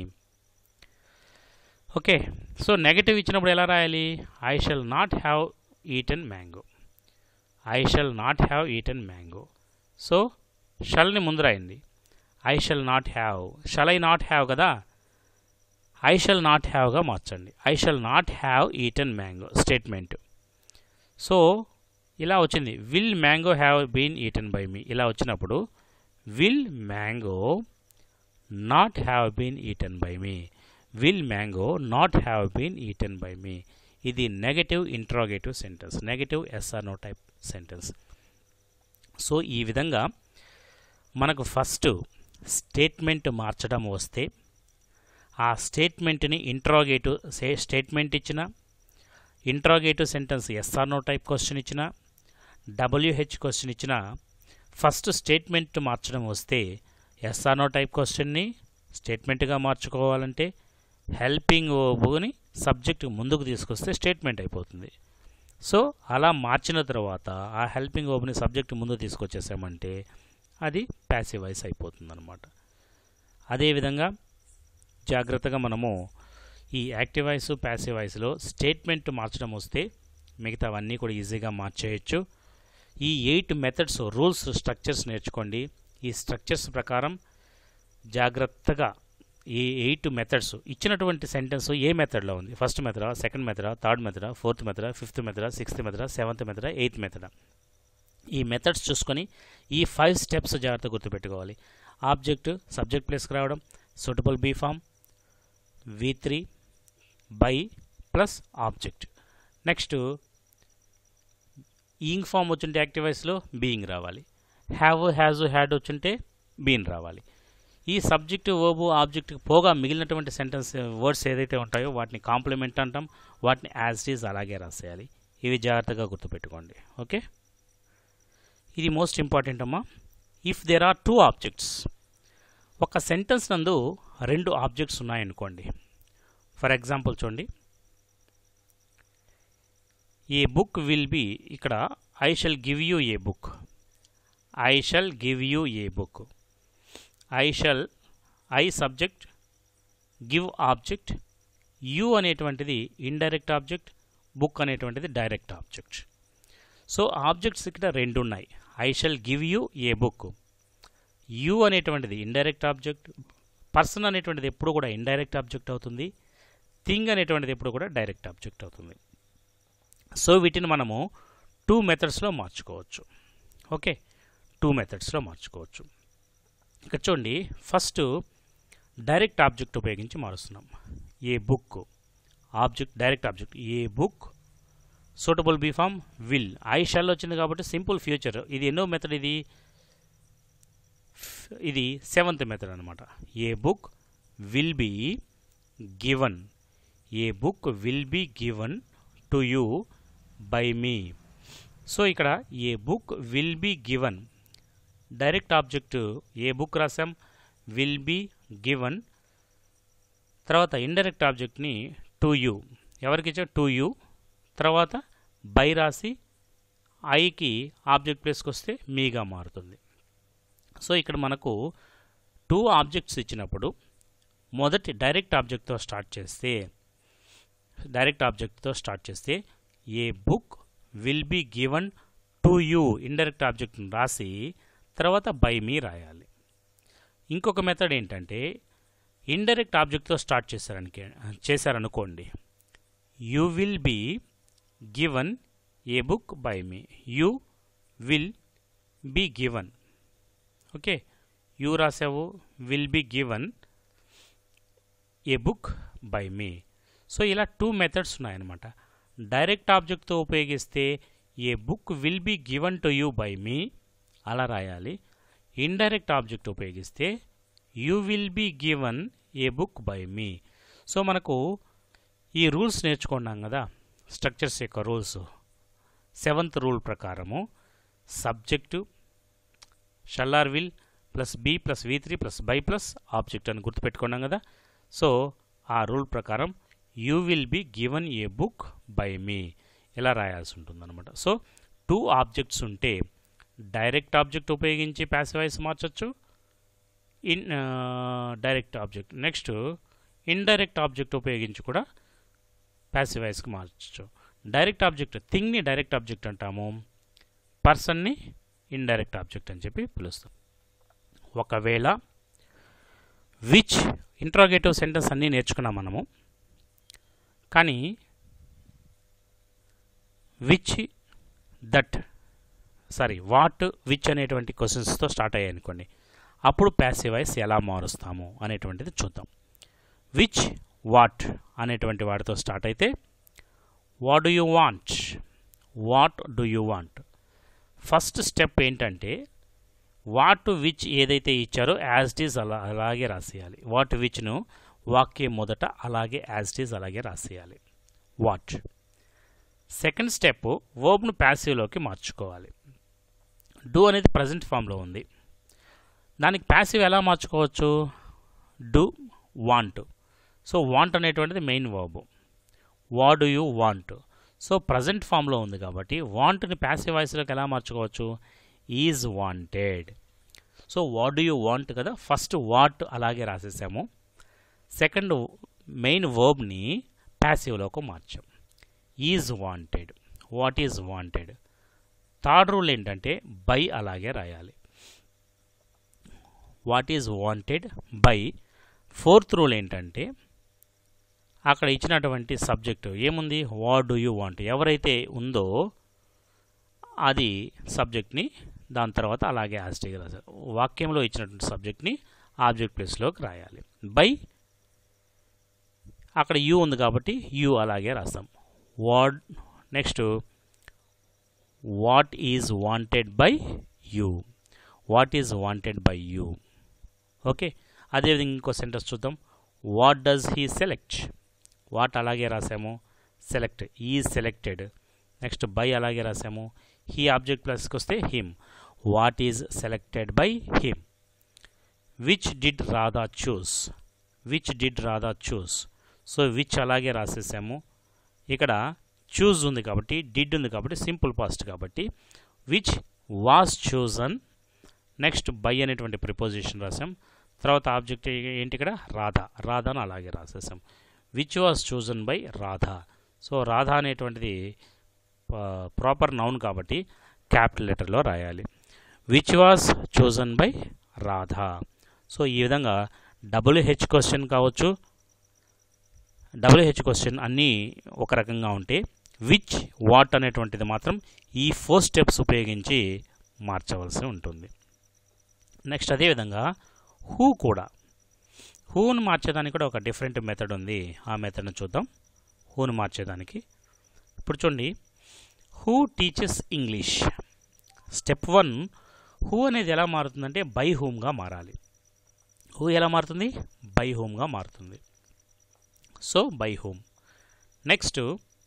okay so negative ఇచ్చినప్పుడు ఎలా రాయాలి I shall not have eaten mango I shall not have eaten mango so షల్ని ముందు రాయండి I shall not have shall I not have కదా I shall not హ్యావ్గా మార్చండి I shall not have eaten mango statement so ఇలా వచ్చింది will mango have been eaten by me ఇలా వచ్చినప్పుడు will mango not have been eaten by me will mango not have been eaten by me ఇది negative interrogative sentence negative yes or no type sentence so ఈ విధంగా మనకు first statement మార్చడం వస్తే ఆ స్టేట్మెంట్ని ఇంట్రాగేటివ్ స్టేట్మెంట్ ఇచ్చిన interrogative sentence yes or no type question ఇచ్చిన డబ్ల్యూహెచ్ క్వశ్చన్ ఇచ్చిన ఫస్ట్ స్టేట్మెంట్ మార్చడం వస్తే ఎస్ఆర్ నో టైప్ క్వశ్చన్ని స్టేట్మెంట్గా మార్చుకోవాలంటే హెల్పింగ్ వర్బ్ని సబ్జెక్ట్ ముందుకు తీసుకొస్తే స్టేట్మెంట్ అయిపోతుంది సో అలా మార్చిన తర్వాత ఆ హెల్పింగ్ వర్బ్ని సబ్జెక్ట్ ముందు తీసుకొచ్చేసామంటే అది ప్యాసివ్ వాయిస్ అయిపోతుంది అనమాట అదేవిధంగా జాగ్రత్తగా మనము ఈ యాక్టివ్ వాయిస్ ప్యాసివ్ వాయిస్లో స్టేట్మెంట్ మార్చడం వస్తే మిగతావన్నీ కూడా ఈజీగా మార్చేయచ్చు ఈ ఎయిట్ మెథడ్స్ రూల్స్ స్ట్రక్చర్స్ నేర్చుకోండి ఈ స్ట్రక్చర్స్ ప్రకారం జాగ్రత్తగా ఈ ఎయిట్ మెథడ్స్ ఇచ్చినటువంటి సెంటెన్స్ ఏ మెథడ్లో ఉంది ఫస్ట్ మెథడా సెకండ్ మెథడా థర్డ్ మెథడా ఫోర్త్ మెథడా ఫిఫ్త్ మెథడా సిక్స్త్ మెథడా సెవెంత్ మెథడా ఎయిత్ మెథడా ఈ మెథడ్స్ చూసుకొని ఈ ఫైవ్ స్టెప్స్ జాగ్రత్త గుర్తుపెట్టుకోవాలి ఆబ్జెక్ట్ సబ్జెక్ట్ ప్లేస్కి రావడం suitable be form V three by plus object next ing form వచ్చుంటే యాక్టివ్ వాయిస్లో బీయింగ్ రావాలి హ్యావ్ హ్యాజ్ హ్యాడ్ వచ్చుంటే బీన్ రావాలి ఈ సబ్జెక్ట్ వర్బు ఆబ్జెక్ట్ పోగా మిగిలినటువంటి సెంటెన్స్ వర్డ్స్ ఏదైతే ఉంటాయో వాటిని కాంప్లిమెంట్ అంటాం వాటిని యాజ్ ఈజ్ అలాగే రాసేయాలి ఇవి జాగ్రత్తగా గుర్తుపెట్టుకోండి ఓకే ఇది మోస్ట్ ఇంపార్టెంట్ అమ్మా if there are two objects ఒక సెంటెన్స్ నందు రెండు ఆబ్జెక్ట్స్ ఉన్నాయనుకోండి ఫర్ ఎగ్జాంపుల్ చూడండి ఏ బుక్ విల్ బి ఇక్కడ I shall give you a book I shall give you a book I shall I subject give object you అనేటువంటిది indirect object book అనేటువంటిది direct object so objects ఇక్కడ రెండు ఉన్నాయి I shall give you a book you అనేటువంటిది indirect object person అనేటువంటిది ఎప్పుడు కూడా indirect object అవుతుంది థింగ్ అనేటువంటిది ఎప్పుడు కూడా డైరెక్ట్ ఆబ్జెక్ట్ అవుతుంది సో వీటిని మనము టూ మెథడ్స్లో మార్చుకోవచ్చు ఓకే టూ మెథడ్స్లో మార్చుకోవచ్చు ఇక్కడ చూడండి ఫస్ట్ డైరెక్ట్ ఆబ్జెక్ట్ ఉపయోగించి మారుస్తున్నాం a book object direct object a book suitable be form will I shall వచ్చింది కాబట్టి సింపుల్ ఫ్యూచర్ ఇది ఎన్నో మెథడ్ ఇది ఇది సెవెంత్ మెథడ్ అనమాట a book will be given a book will be given to you by me so ఇక్కడ a book will be given direct object a book రాసాం will be given తర్వాత indirect ఆబ్జెక్ట్ని to you ఎవరికి ఇచ్చా to you తర్వాత by రాసి ఐకి object ప్లేస్కి వస్తే మీగా మారుతుంది సో ఇక్కడ మనకు టూ ఆబ్జెక్ట్స్ ఇచ్చినప్పుడు మొదటి డైరెక్ట్ ఆబ్జెక్ట్తో స్టార్ట్ చేస్తే డైరెక్ట్ ఆబ్జెక్ట్తో స్టార్ట్ చేస్తే a book will be given to you indirect ఆబ్జెక్ట్ని రాసి తర్వాత బై మీ రాయాలి ఇంకొక మెథడ్ ఏంటంటే ఇండైరెక్ట్ ఆబ్జెక్ట్తో స్టార్ట్ చేశారనికి చేశారనుకోండి you will be given a book by me you will be given okay you రాసావు will be given a book by me so ఇలా టూ మెథడ్స్ ఉన్నాయన్నమాట డైరెక్ట్ ఆబ్జెక్ట్తో ఉపయోగిస్తే a book will be given to you by me అలా రాయాలి indirect object ఉపయోగిస్తే you will be given a book by me so మనకు ఈ rules నేర్చుకున్నాం కదా స్ట్రక్చర్స్ యొక్క రూల్స్ సెవెంత్ రూల్ ప్రకారము subject షల్లార్ will plus be plus V three plus by plus object అని గుర్తుపెట్టుకున్నాం కదా సో ఆ రూల్ ప్రకారం you will be given a book by me ఇలా రాయాల్సి ఉంటుంది అనమాట సో టూ ఆబ్జెక్ట్స్ ఉంటే డైరెక్ట్ ఆబ్జెక్ట్ ఉపయోగించి ప్యాసివైజ్ మార్చచ్చు indirect object next indirect object ఉపయోగించి కూడా ప్యాసివైజ్కి మార్చచ్చు డైరెక్ట్ ఆబ్జెక్ట్ థింగ్ని డైరెక్ట్ ఆబ్జెక్ట్ అంటాము పర్సన్ని ఇండైరెక్ట్ ఆబ్జెక్ట్ అని చెప్పి పిలుస్తాం ఒకవేళ విచ్ ఇంట్రాగేటివ్ సెంటెన్స్ అన్నీ నేర్చుకున్నాం మనము కానీ which that sorry what which అనేటువంటి క్వశ్చన్స్తో స్టార్ట్ అయ్యాయి అనుకోండి అప్పుడు ప్యాసివైజ్ ఎలా మారుస్తాము అనేటువంటిది చూద్దాం విచ్ వాట్ అనేటువంటి వాటితో స్టార్ట్ అయితే what do you want what do you want first step ఏంటంటే వాట్ విచ్ ఏదైతే ఇచ్చారో యాజ్ ఇట్ ఈజ్ అలా అలాగే రాసేయాలి వాట్ విచ్ను వాక్యం మొదట అలాగే యాజ్ ఇట్ ఈజ్ అలాగే రాసేయాలి వాట్ సెకండ్ స్టెప్ వర్బ్ను ప్యాసివ్లోకి మార్చుకోవాలి డూ అనేది ప్రజెంట్ ఫామ్లో ఉంది దానికి ప్యాసివ్ ఎలా మార్చుకోవచ్చు డూ వాంట్ సో వాంట్ అనేటువంటిది main verb what do you want so present ఫామ్లో ఉంది కాబట్టి వాంట్ని ప్యాసివ్ వాయిస్లోకి ఎలా మార్చుకోవచ్చు is wanted so what do you want కదా ఫస్ట్ వాట్ అలాగే రాసేసాము సెకండ్ మెయిన్ వర్బ్ని ప్యాసివ్లోకి మార్చాం is wanted what is wanted third rule ఏంటంటే బై అలాగే రాయాలి what is wanted by fourth rule ఏంటంటే అక్కడ ఇచ్చినటువంటి సబ్జెక్టు ఏముంది వాట్ డూ యూ వాంట్ ఎవరైతే ఉందో అది సబ్జెక్ట్ని దాని తర్వాత అలాగే యాస్టిగా రాశారు వాక్యంలో ఇచ్చినటువంటి సబ్జెక్ట్ని ఆబ్జెక్ట్ ప్లేస్లోకి రాయాలి బై అక్కడ యూ ఉంది కాబట్టి యూ అలాగే రాస్తాం what next what is wanted by you what is wanted by you okay అదేవిధంగా ఇంకో సెంటెన్స్ చూద్దాం what does he select what అలాగే రాసాము సెలెక్ట్ ఈ సెలెక్టెడ్ నెక్స్ట్ బై అలాగే రాసాము హీ ఆబ్జెక్ట్ ప్లస్కి వస్తే him what is selected by him which did Radha choose which did Radha choose so which అలాగే రాసేసాము ఇక్కడ చూజ్ ఉంది కాబట్టి డిడ్ ఉంది కాబట్టి సింపుల్ పాస్ట్ కాబట్టి which was chosen next by అనేటువంటి ప్రిపోజిషన్ రాసాం తర్వాత ఆబ్జెక్ట్ ఏంటి ఇక్కడ రాధా రాధాను అలాగే రాసేసాం which was chosen by Radha so Radha అనేటువంటిది ప్రాపర్ నౌన్ కాబట్టి క్యాపిటల్ లెటర్లో రాయాలి which was chosen by Radha so ఈ విధంగా డబ్ల్యూహెచ్ క్వశ్చన్ కావచ్చు డబ్ల్యూహెచ్ క్వశ్చన్ అన్నీ ఒక రకంగా ఉంటే విచ్ వాట్ అనేటువంటిది మాత్రం ఈ ఫోర్ స్టెప్స్ ఉపయోగించి మార్చవలసి ఉంటుంది నెక్స్ట్ అదేవిధంగా హూ కూడా హూను మార్చేదానికి కూడా ఒక డిఫరెంట్ మెథడ్ ఉంది ఆ మెథడ్ని చూద్దాం హూను మార్చేదానికి ఇప్పుడు చూడండి who teaches English step one who అనేది ఎలా మారుతుందంటే బై హూమ్గా మారాలి హూ ఎలా మారుతుంది బై హూమ్గా మారుతుంది so by whom next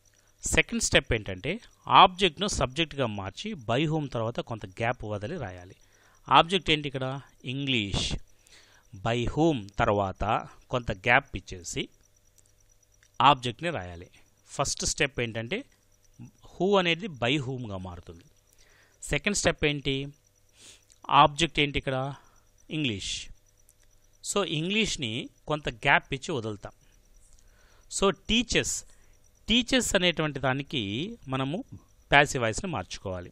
second step ఏంటంటే ఆబ్జెక్ట్ను సబ్జెక్ట్గా మార్చి బై హోమ్ తర్వాత కొంత గ్యాప్ వదిలి రాయాలి ఆబ్జెక్ట్ ఏంటి ఇక్కడ ఇంగ్లీష్ బై హోమ్ తర్వాత కొంత గ్యాప్ ఇచ్చేసి ఆబ్జెక్ట్ని రాయాలి ఫస్ట్ స్టెప్ ఏంటంటే హూ అనేది బై హూమ్గా మారుతుంది సెకండ్ స్టెప్ ఏంటి ఆబ్జెక్ట్ ఏంటి ఇక్కడ ఇంగ్లీష్ సో ఇంగ్లీష్ని కొంత గ్యాప్ ఇచ్చి వదులుతాం సో టీచర్స్ టీచర్స్ అనేటువంటి దానికి మనము ప్యాసివ్ వాయిస్ని మార్చుకోవాలి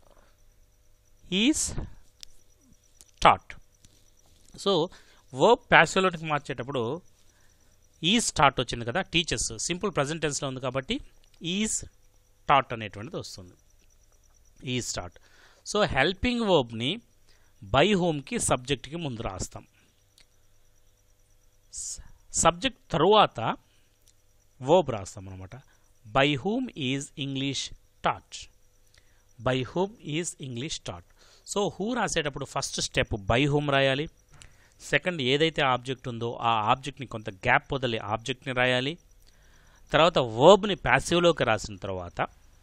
ఈజ్ టాట్ సో వర్బ్ ప్యాసివ్లోకి మార్చేటప్పుడు ఈజ్ టాట్ వచ్చింది కదా టీచర్స్ సింపుల్ ప్రజెంట్ టెన్స్లో ఉంది కాబట్టి ఈజ్ టాట్ అనేటువంటిది వస్తుంది ఈజ్ టాట్ సో హెల్పింగ్ వర్బ్ని బై హోమ్కి సబ్జెక్ట్కి ముందు రాస్తాం సబ్జెక్ట్ తరువాత వర్బ్ రాస్తాం అనమాట by whom is English taught by whom is English taught so who రాసేటప్పుడు ఫస్ట్ స్టెప్ బై హూమ్ రాయాలి సెకండ్ ఏదైతే ఆబ్జెక్ట్ ఉందో ఆ ఆబ్జెక్ట్ని కొంత గ్యాప్ వదిలి ఆబ్జెక్ట్ని రాయాలి తర్వాత వర్బ్ని ప్యాసివ్లోకి రాసిన తర్వాత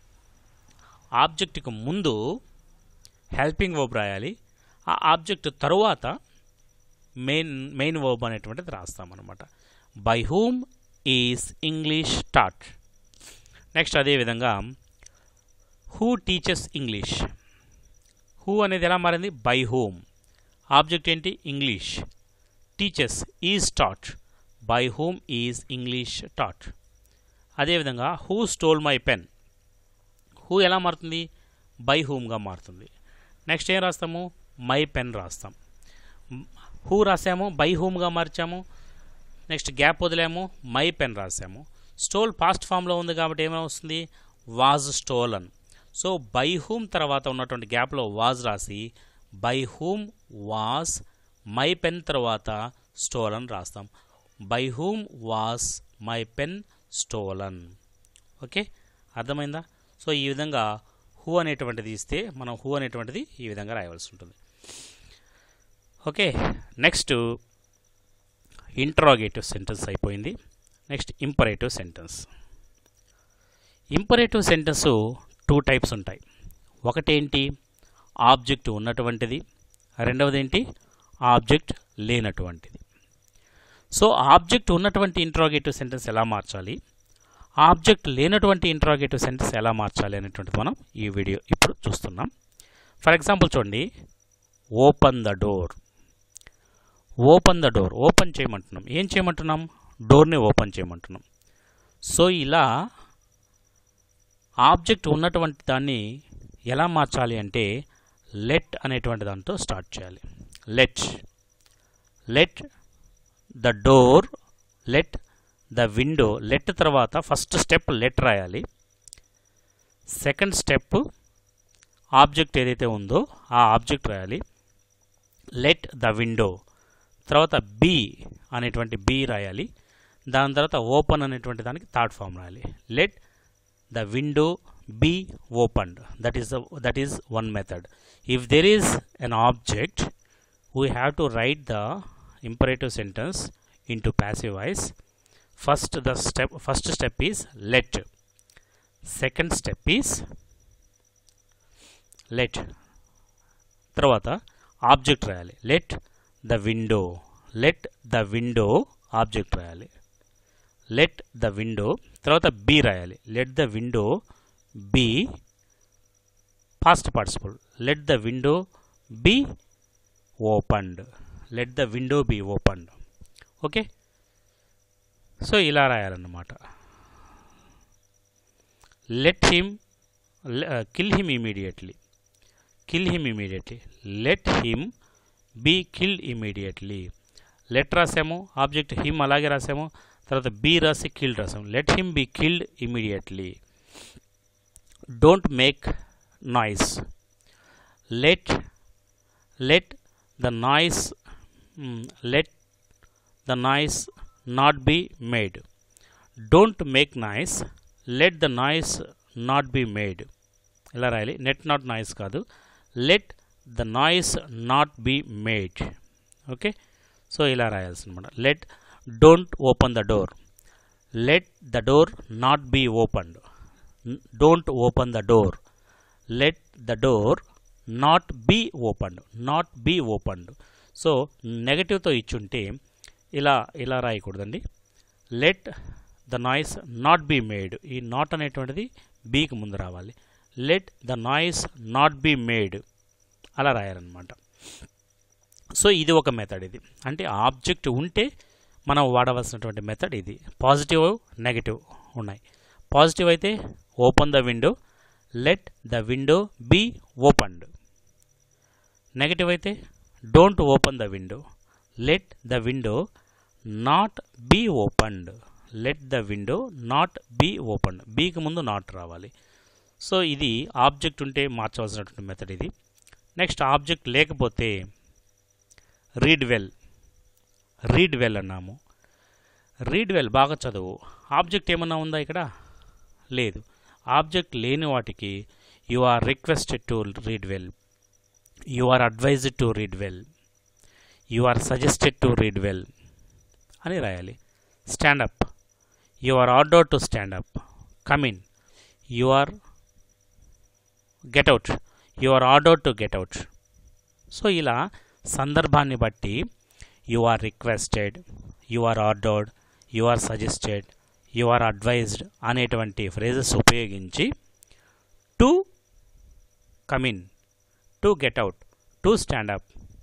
ఆబ్జెక్ట్కి ముందు హెల్పింగ్ వర్బ్ రాయాలి ఆ ఆబ్జెక్ట్ తరువాత మెయిన్ మెయిన్ వర్బ్ అనేటువంటిది రాస్తామన్నమాట by whom is English taught next అదేవిధంగా హూ టీచర్స్ ఇంగ్లీష్ హూ అనేది ఎలా మారింది బై హూమ్ ఆబ్జెక్ట్ ఏంటి English teachers is taught by whom is English taught అదేవిధంగా who stole my pen who ఎలా మారుతుంది బై హూమ్గా మారుతుంది నెక్స్ట్ ఏం రాస్తాము మై పెన్ రాస్తాం హూ రాసాము బై హూమ్గా మార్చాము నెక్స్ట్ గ్యాప్ వదిలాము మై పెన్ రాసాము స్టోల్ పాస్ట్ ఫామ్లో ఉంది కాబట్టి ఏమవుతుంది was stolen so by whom తర్వాత ఉన్నటువంటి గ్యాప్లో వాజ్ రాసి by whom was my pen తర్వాత స్టోలన్ రాస్తాం by whom was my pen stolen okay అర్థమైందా సో ఈ విధంగా హూ అనేటువంటిది ఇస్తే మనం హూ అనేటువంటిది ఈ విధంగా రాయవలసి ఉంటుంది ఓకే నెక్స్ట్ ఇంటరాగేటివ్ సెంటెన్స్ అయిపోయింది next imperative sentence imperative sentence two types ఉంటాయి ఒకటేంటి ఆబ్జెక్ట్ ఉన్నటువంటిది రెండవది ఏంటి ఆబ్జెక్ట్ లేనటువంటిది సో ఆబ్జెక్ట్ ఉన్నటువంటి ఇంట్రాగేటివ్ సెంటెన్స్ ఎలా మార్చాలి ఆబ్జెక్ట్ లేనటువంటి ఇంట్రాగేటివ్ సెంటెన్స్ ఎలా మార్చాలి అనేటువంటిది మనం ఈ వీడియో ఇప్పుడు చూస్తున్నాం ఫర్ ఎగ్జాంపుల్ చూడండి open the door open the door open చేయమంటున్నాం ఏం చేయమంటున్నాం డోర్ని ఓపెన్ చేయమంటున్నాం సో ఇలా ఆబ్జెక్ట్ ఉన్నటువంటి దాన్ని ఎలా మార్చాలి అంటే లెట్ అనేటువంటి దాంతో స్టార్ట్ చేయాలి let let the door let the window let తర్వాత ఫస్ట్ స్టెప్ లెట్ రాయాలి సెకండ్ స్టెప్ ఆబ్జెక్ట్ ఏదైతే ఉందో ఆ ఆబ్జెక్ట్ రాయాలి లెట్ ద విండో తర్వాత బి అనేటువంటి బి రాయాలి దాని తర్వాత ఓపెన్ అనేటువంటి దానికి థర్డ్ ఫామ్ రాయాలి let the window be opened that is that is one method if there is an object we have to write the imperative sentence into passive voice first the step first step is let second step is let తర్వాత object రాయాలి let the window let the window object రాయాలి let the window తర్వాత be రాయాలి let the window be past participle let the window be opened let the window be opened okay so ఇలా రాయాలన్నమాట let him kill him immediately kill him immediately let him be killed immediately let రాసాము object him అలాగే రాసాము తర్వాత be రాసి killed రాసాము let him be killed immediately don't make noise let let the noise let the noise not be made don't make noise let the noise not be made ఇలా రాయాలి net not noise కాదు let the noise not be made okay so ఇలా రాయాల్సి అనమాట let don't open the door let the door not be opened don't open the door let the door not be opened not be opened so నెగటివ్తో ఇచ్చుంటే ఇలా ఇలా రాయకూడదండి let the noise not be made ఈ not అనేటువంటిది బీకి ముందు రావాలి let the noise not be made అలా రాయాలన్నమాట సో ఇది ఒక మెథడ్ ఇది అంటే ఆబ్జెక్ట్ ఉంటే మనం వాడవలసినటువంటి మెథడ్ ఇది పాజిటివ్ నెగటివ్ ఉన్నాయి పాజిటివ్ అయితే open the window let the window be opened negative అయితే don't open the window let the window not be opened let the window not be opened బీకి ముందు నాట్ రావాలి సో ఇది object ఉంటే మార్చవలసినటువంటి method ఇది నెక్స్ట్ ఆబ్జెక్ట్ లేకపోతే read well read well అన్నాము రీడ్ వెల్ బాగా చదువు ఆబ్జెక్ట్ ఏమన్నా ఉందా ఇక్కడ లేదు ఆబ్జెక్ట్ లేని వాటికి you are requested to read well you are advised to read well you are suggested to read well అని రాయాలి stand up you are order to stand up come in you are get out you are order to get out so ఇలా సందర్భాన్ని బట్టి you are requested you are ordered you are suggested you are advised అనేటువంటి phrases ఉపయోగించి to come in to get out to stand up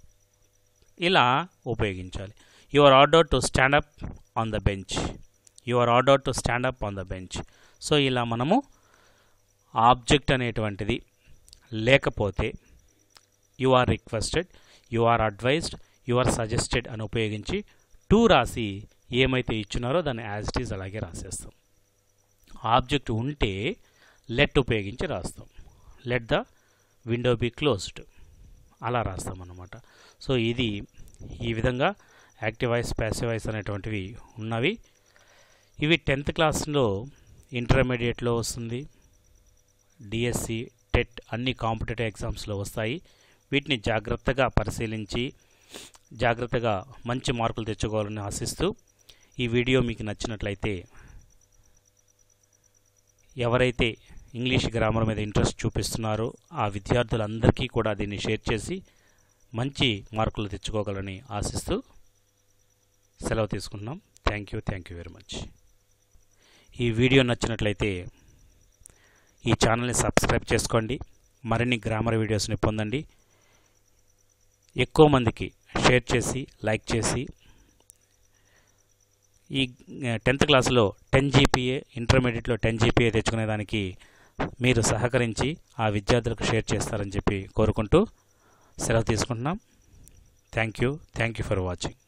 ఇలా ఉపయోగించాలి you are order to stand up on the bench you are order to stand up on the bench so ఇలా మనము object అనేటువంటిది లేకపోతే you are requested you are advised you are suggested అని ఉపయోగించి two రాసి ఏమైతే ఇచ్చున్నారో దాన్ని యాజ్ ఇట్ ఈజ్ అలాగే రాసేస్తాం ఆబ్జెక్ట్ ఉంటే లెట్ ఉపయోగించి రాస్తాం let the window be closed అలా రాస్తాం అన్నమాట సో ఇది ఈ విధంగా యాక్టివ్ వాయిస్ ప్యాసివ్ వాయిస్ అనేటువంటివి ఉన్నవి ఇవి టెన్త్ క్లాస్లో ఇంటర్మీడియట్లో వస్తుంది డిఎస్సి టెట్ అన్ని కాంపిటేటివ్ ఎగ్జామ్స్లో వస్తాయి వీటిని జాగ్రత్తగా పరిశీలించి జాగ్రత్తగా మంచి మార్కులు తెచ్చుకోవాలని ఆశిస్తూ ఈ వీడియో మీకు నచ్చినట్లయితే ఎవరైతే ఇంగ్లీష్ గ్రామర్ మీద ఇంట్రెస్ట్ చూపిస్తున్నారో ఆ విద్యార్థులందరికీ కూడా దీన్ని షేర్ చేసి మంచి మార్కులు తెచ్చుకోగలని ఆశిస్తూ సెలవు తీసుకుంటున్నాం thank you thank you very much ఈ వీడియో నచ్చినట్లయితే ఈ ఛానల్ని సబ్స్క్రైబ్ చేసుకోండి మరిన్ని గ్రామర్ వీడియోస్ని పొందండి ఎక్కువ మందికి షేర్ చేసి లైక్ చేసి ఈ టెన్త్ క్లాస్లో టెన్ జీపీఏ ఇంటర్మీడియట్లో టెన్ జీపీఏ తెచ్చుకునే దానికి మీరు సహకరించి ఆ విద్యార్థులకు షేర్ చేస్తారని చెప్పి కోరుకుంటూ సెలవు తీసుకుంటున్నాం thank you thank you for watching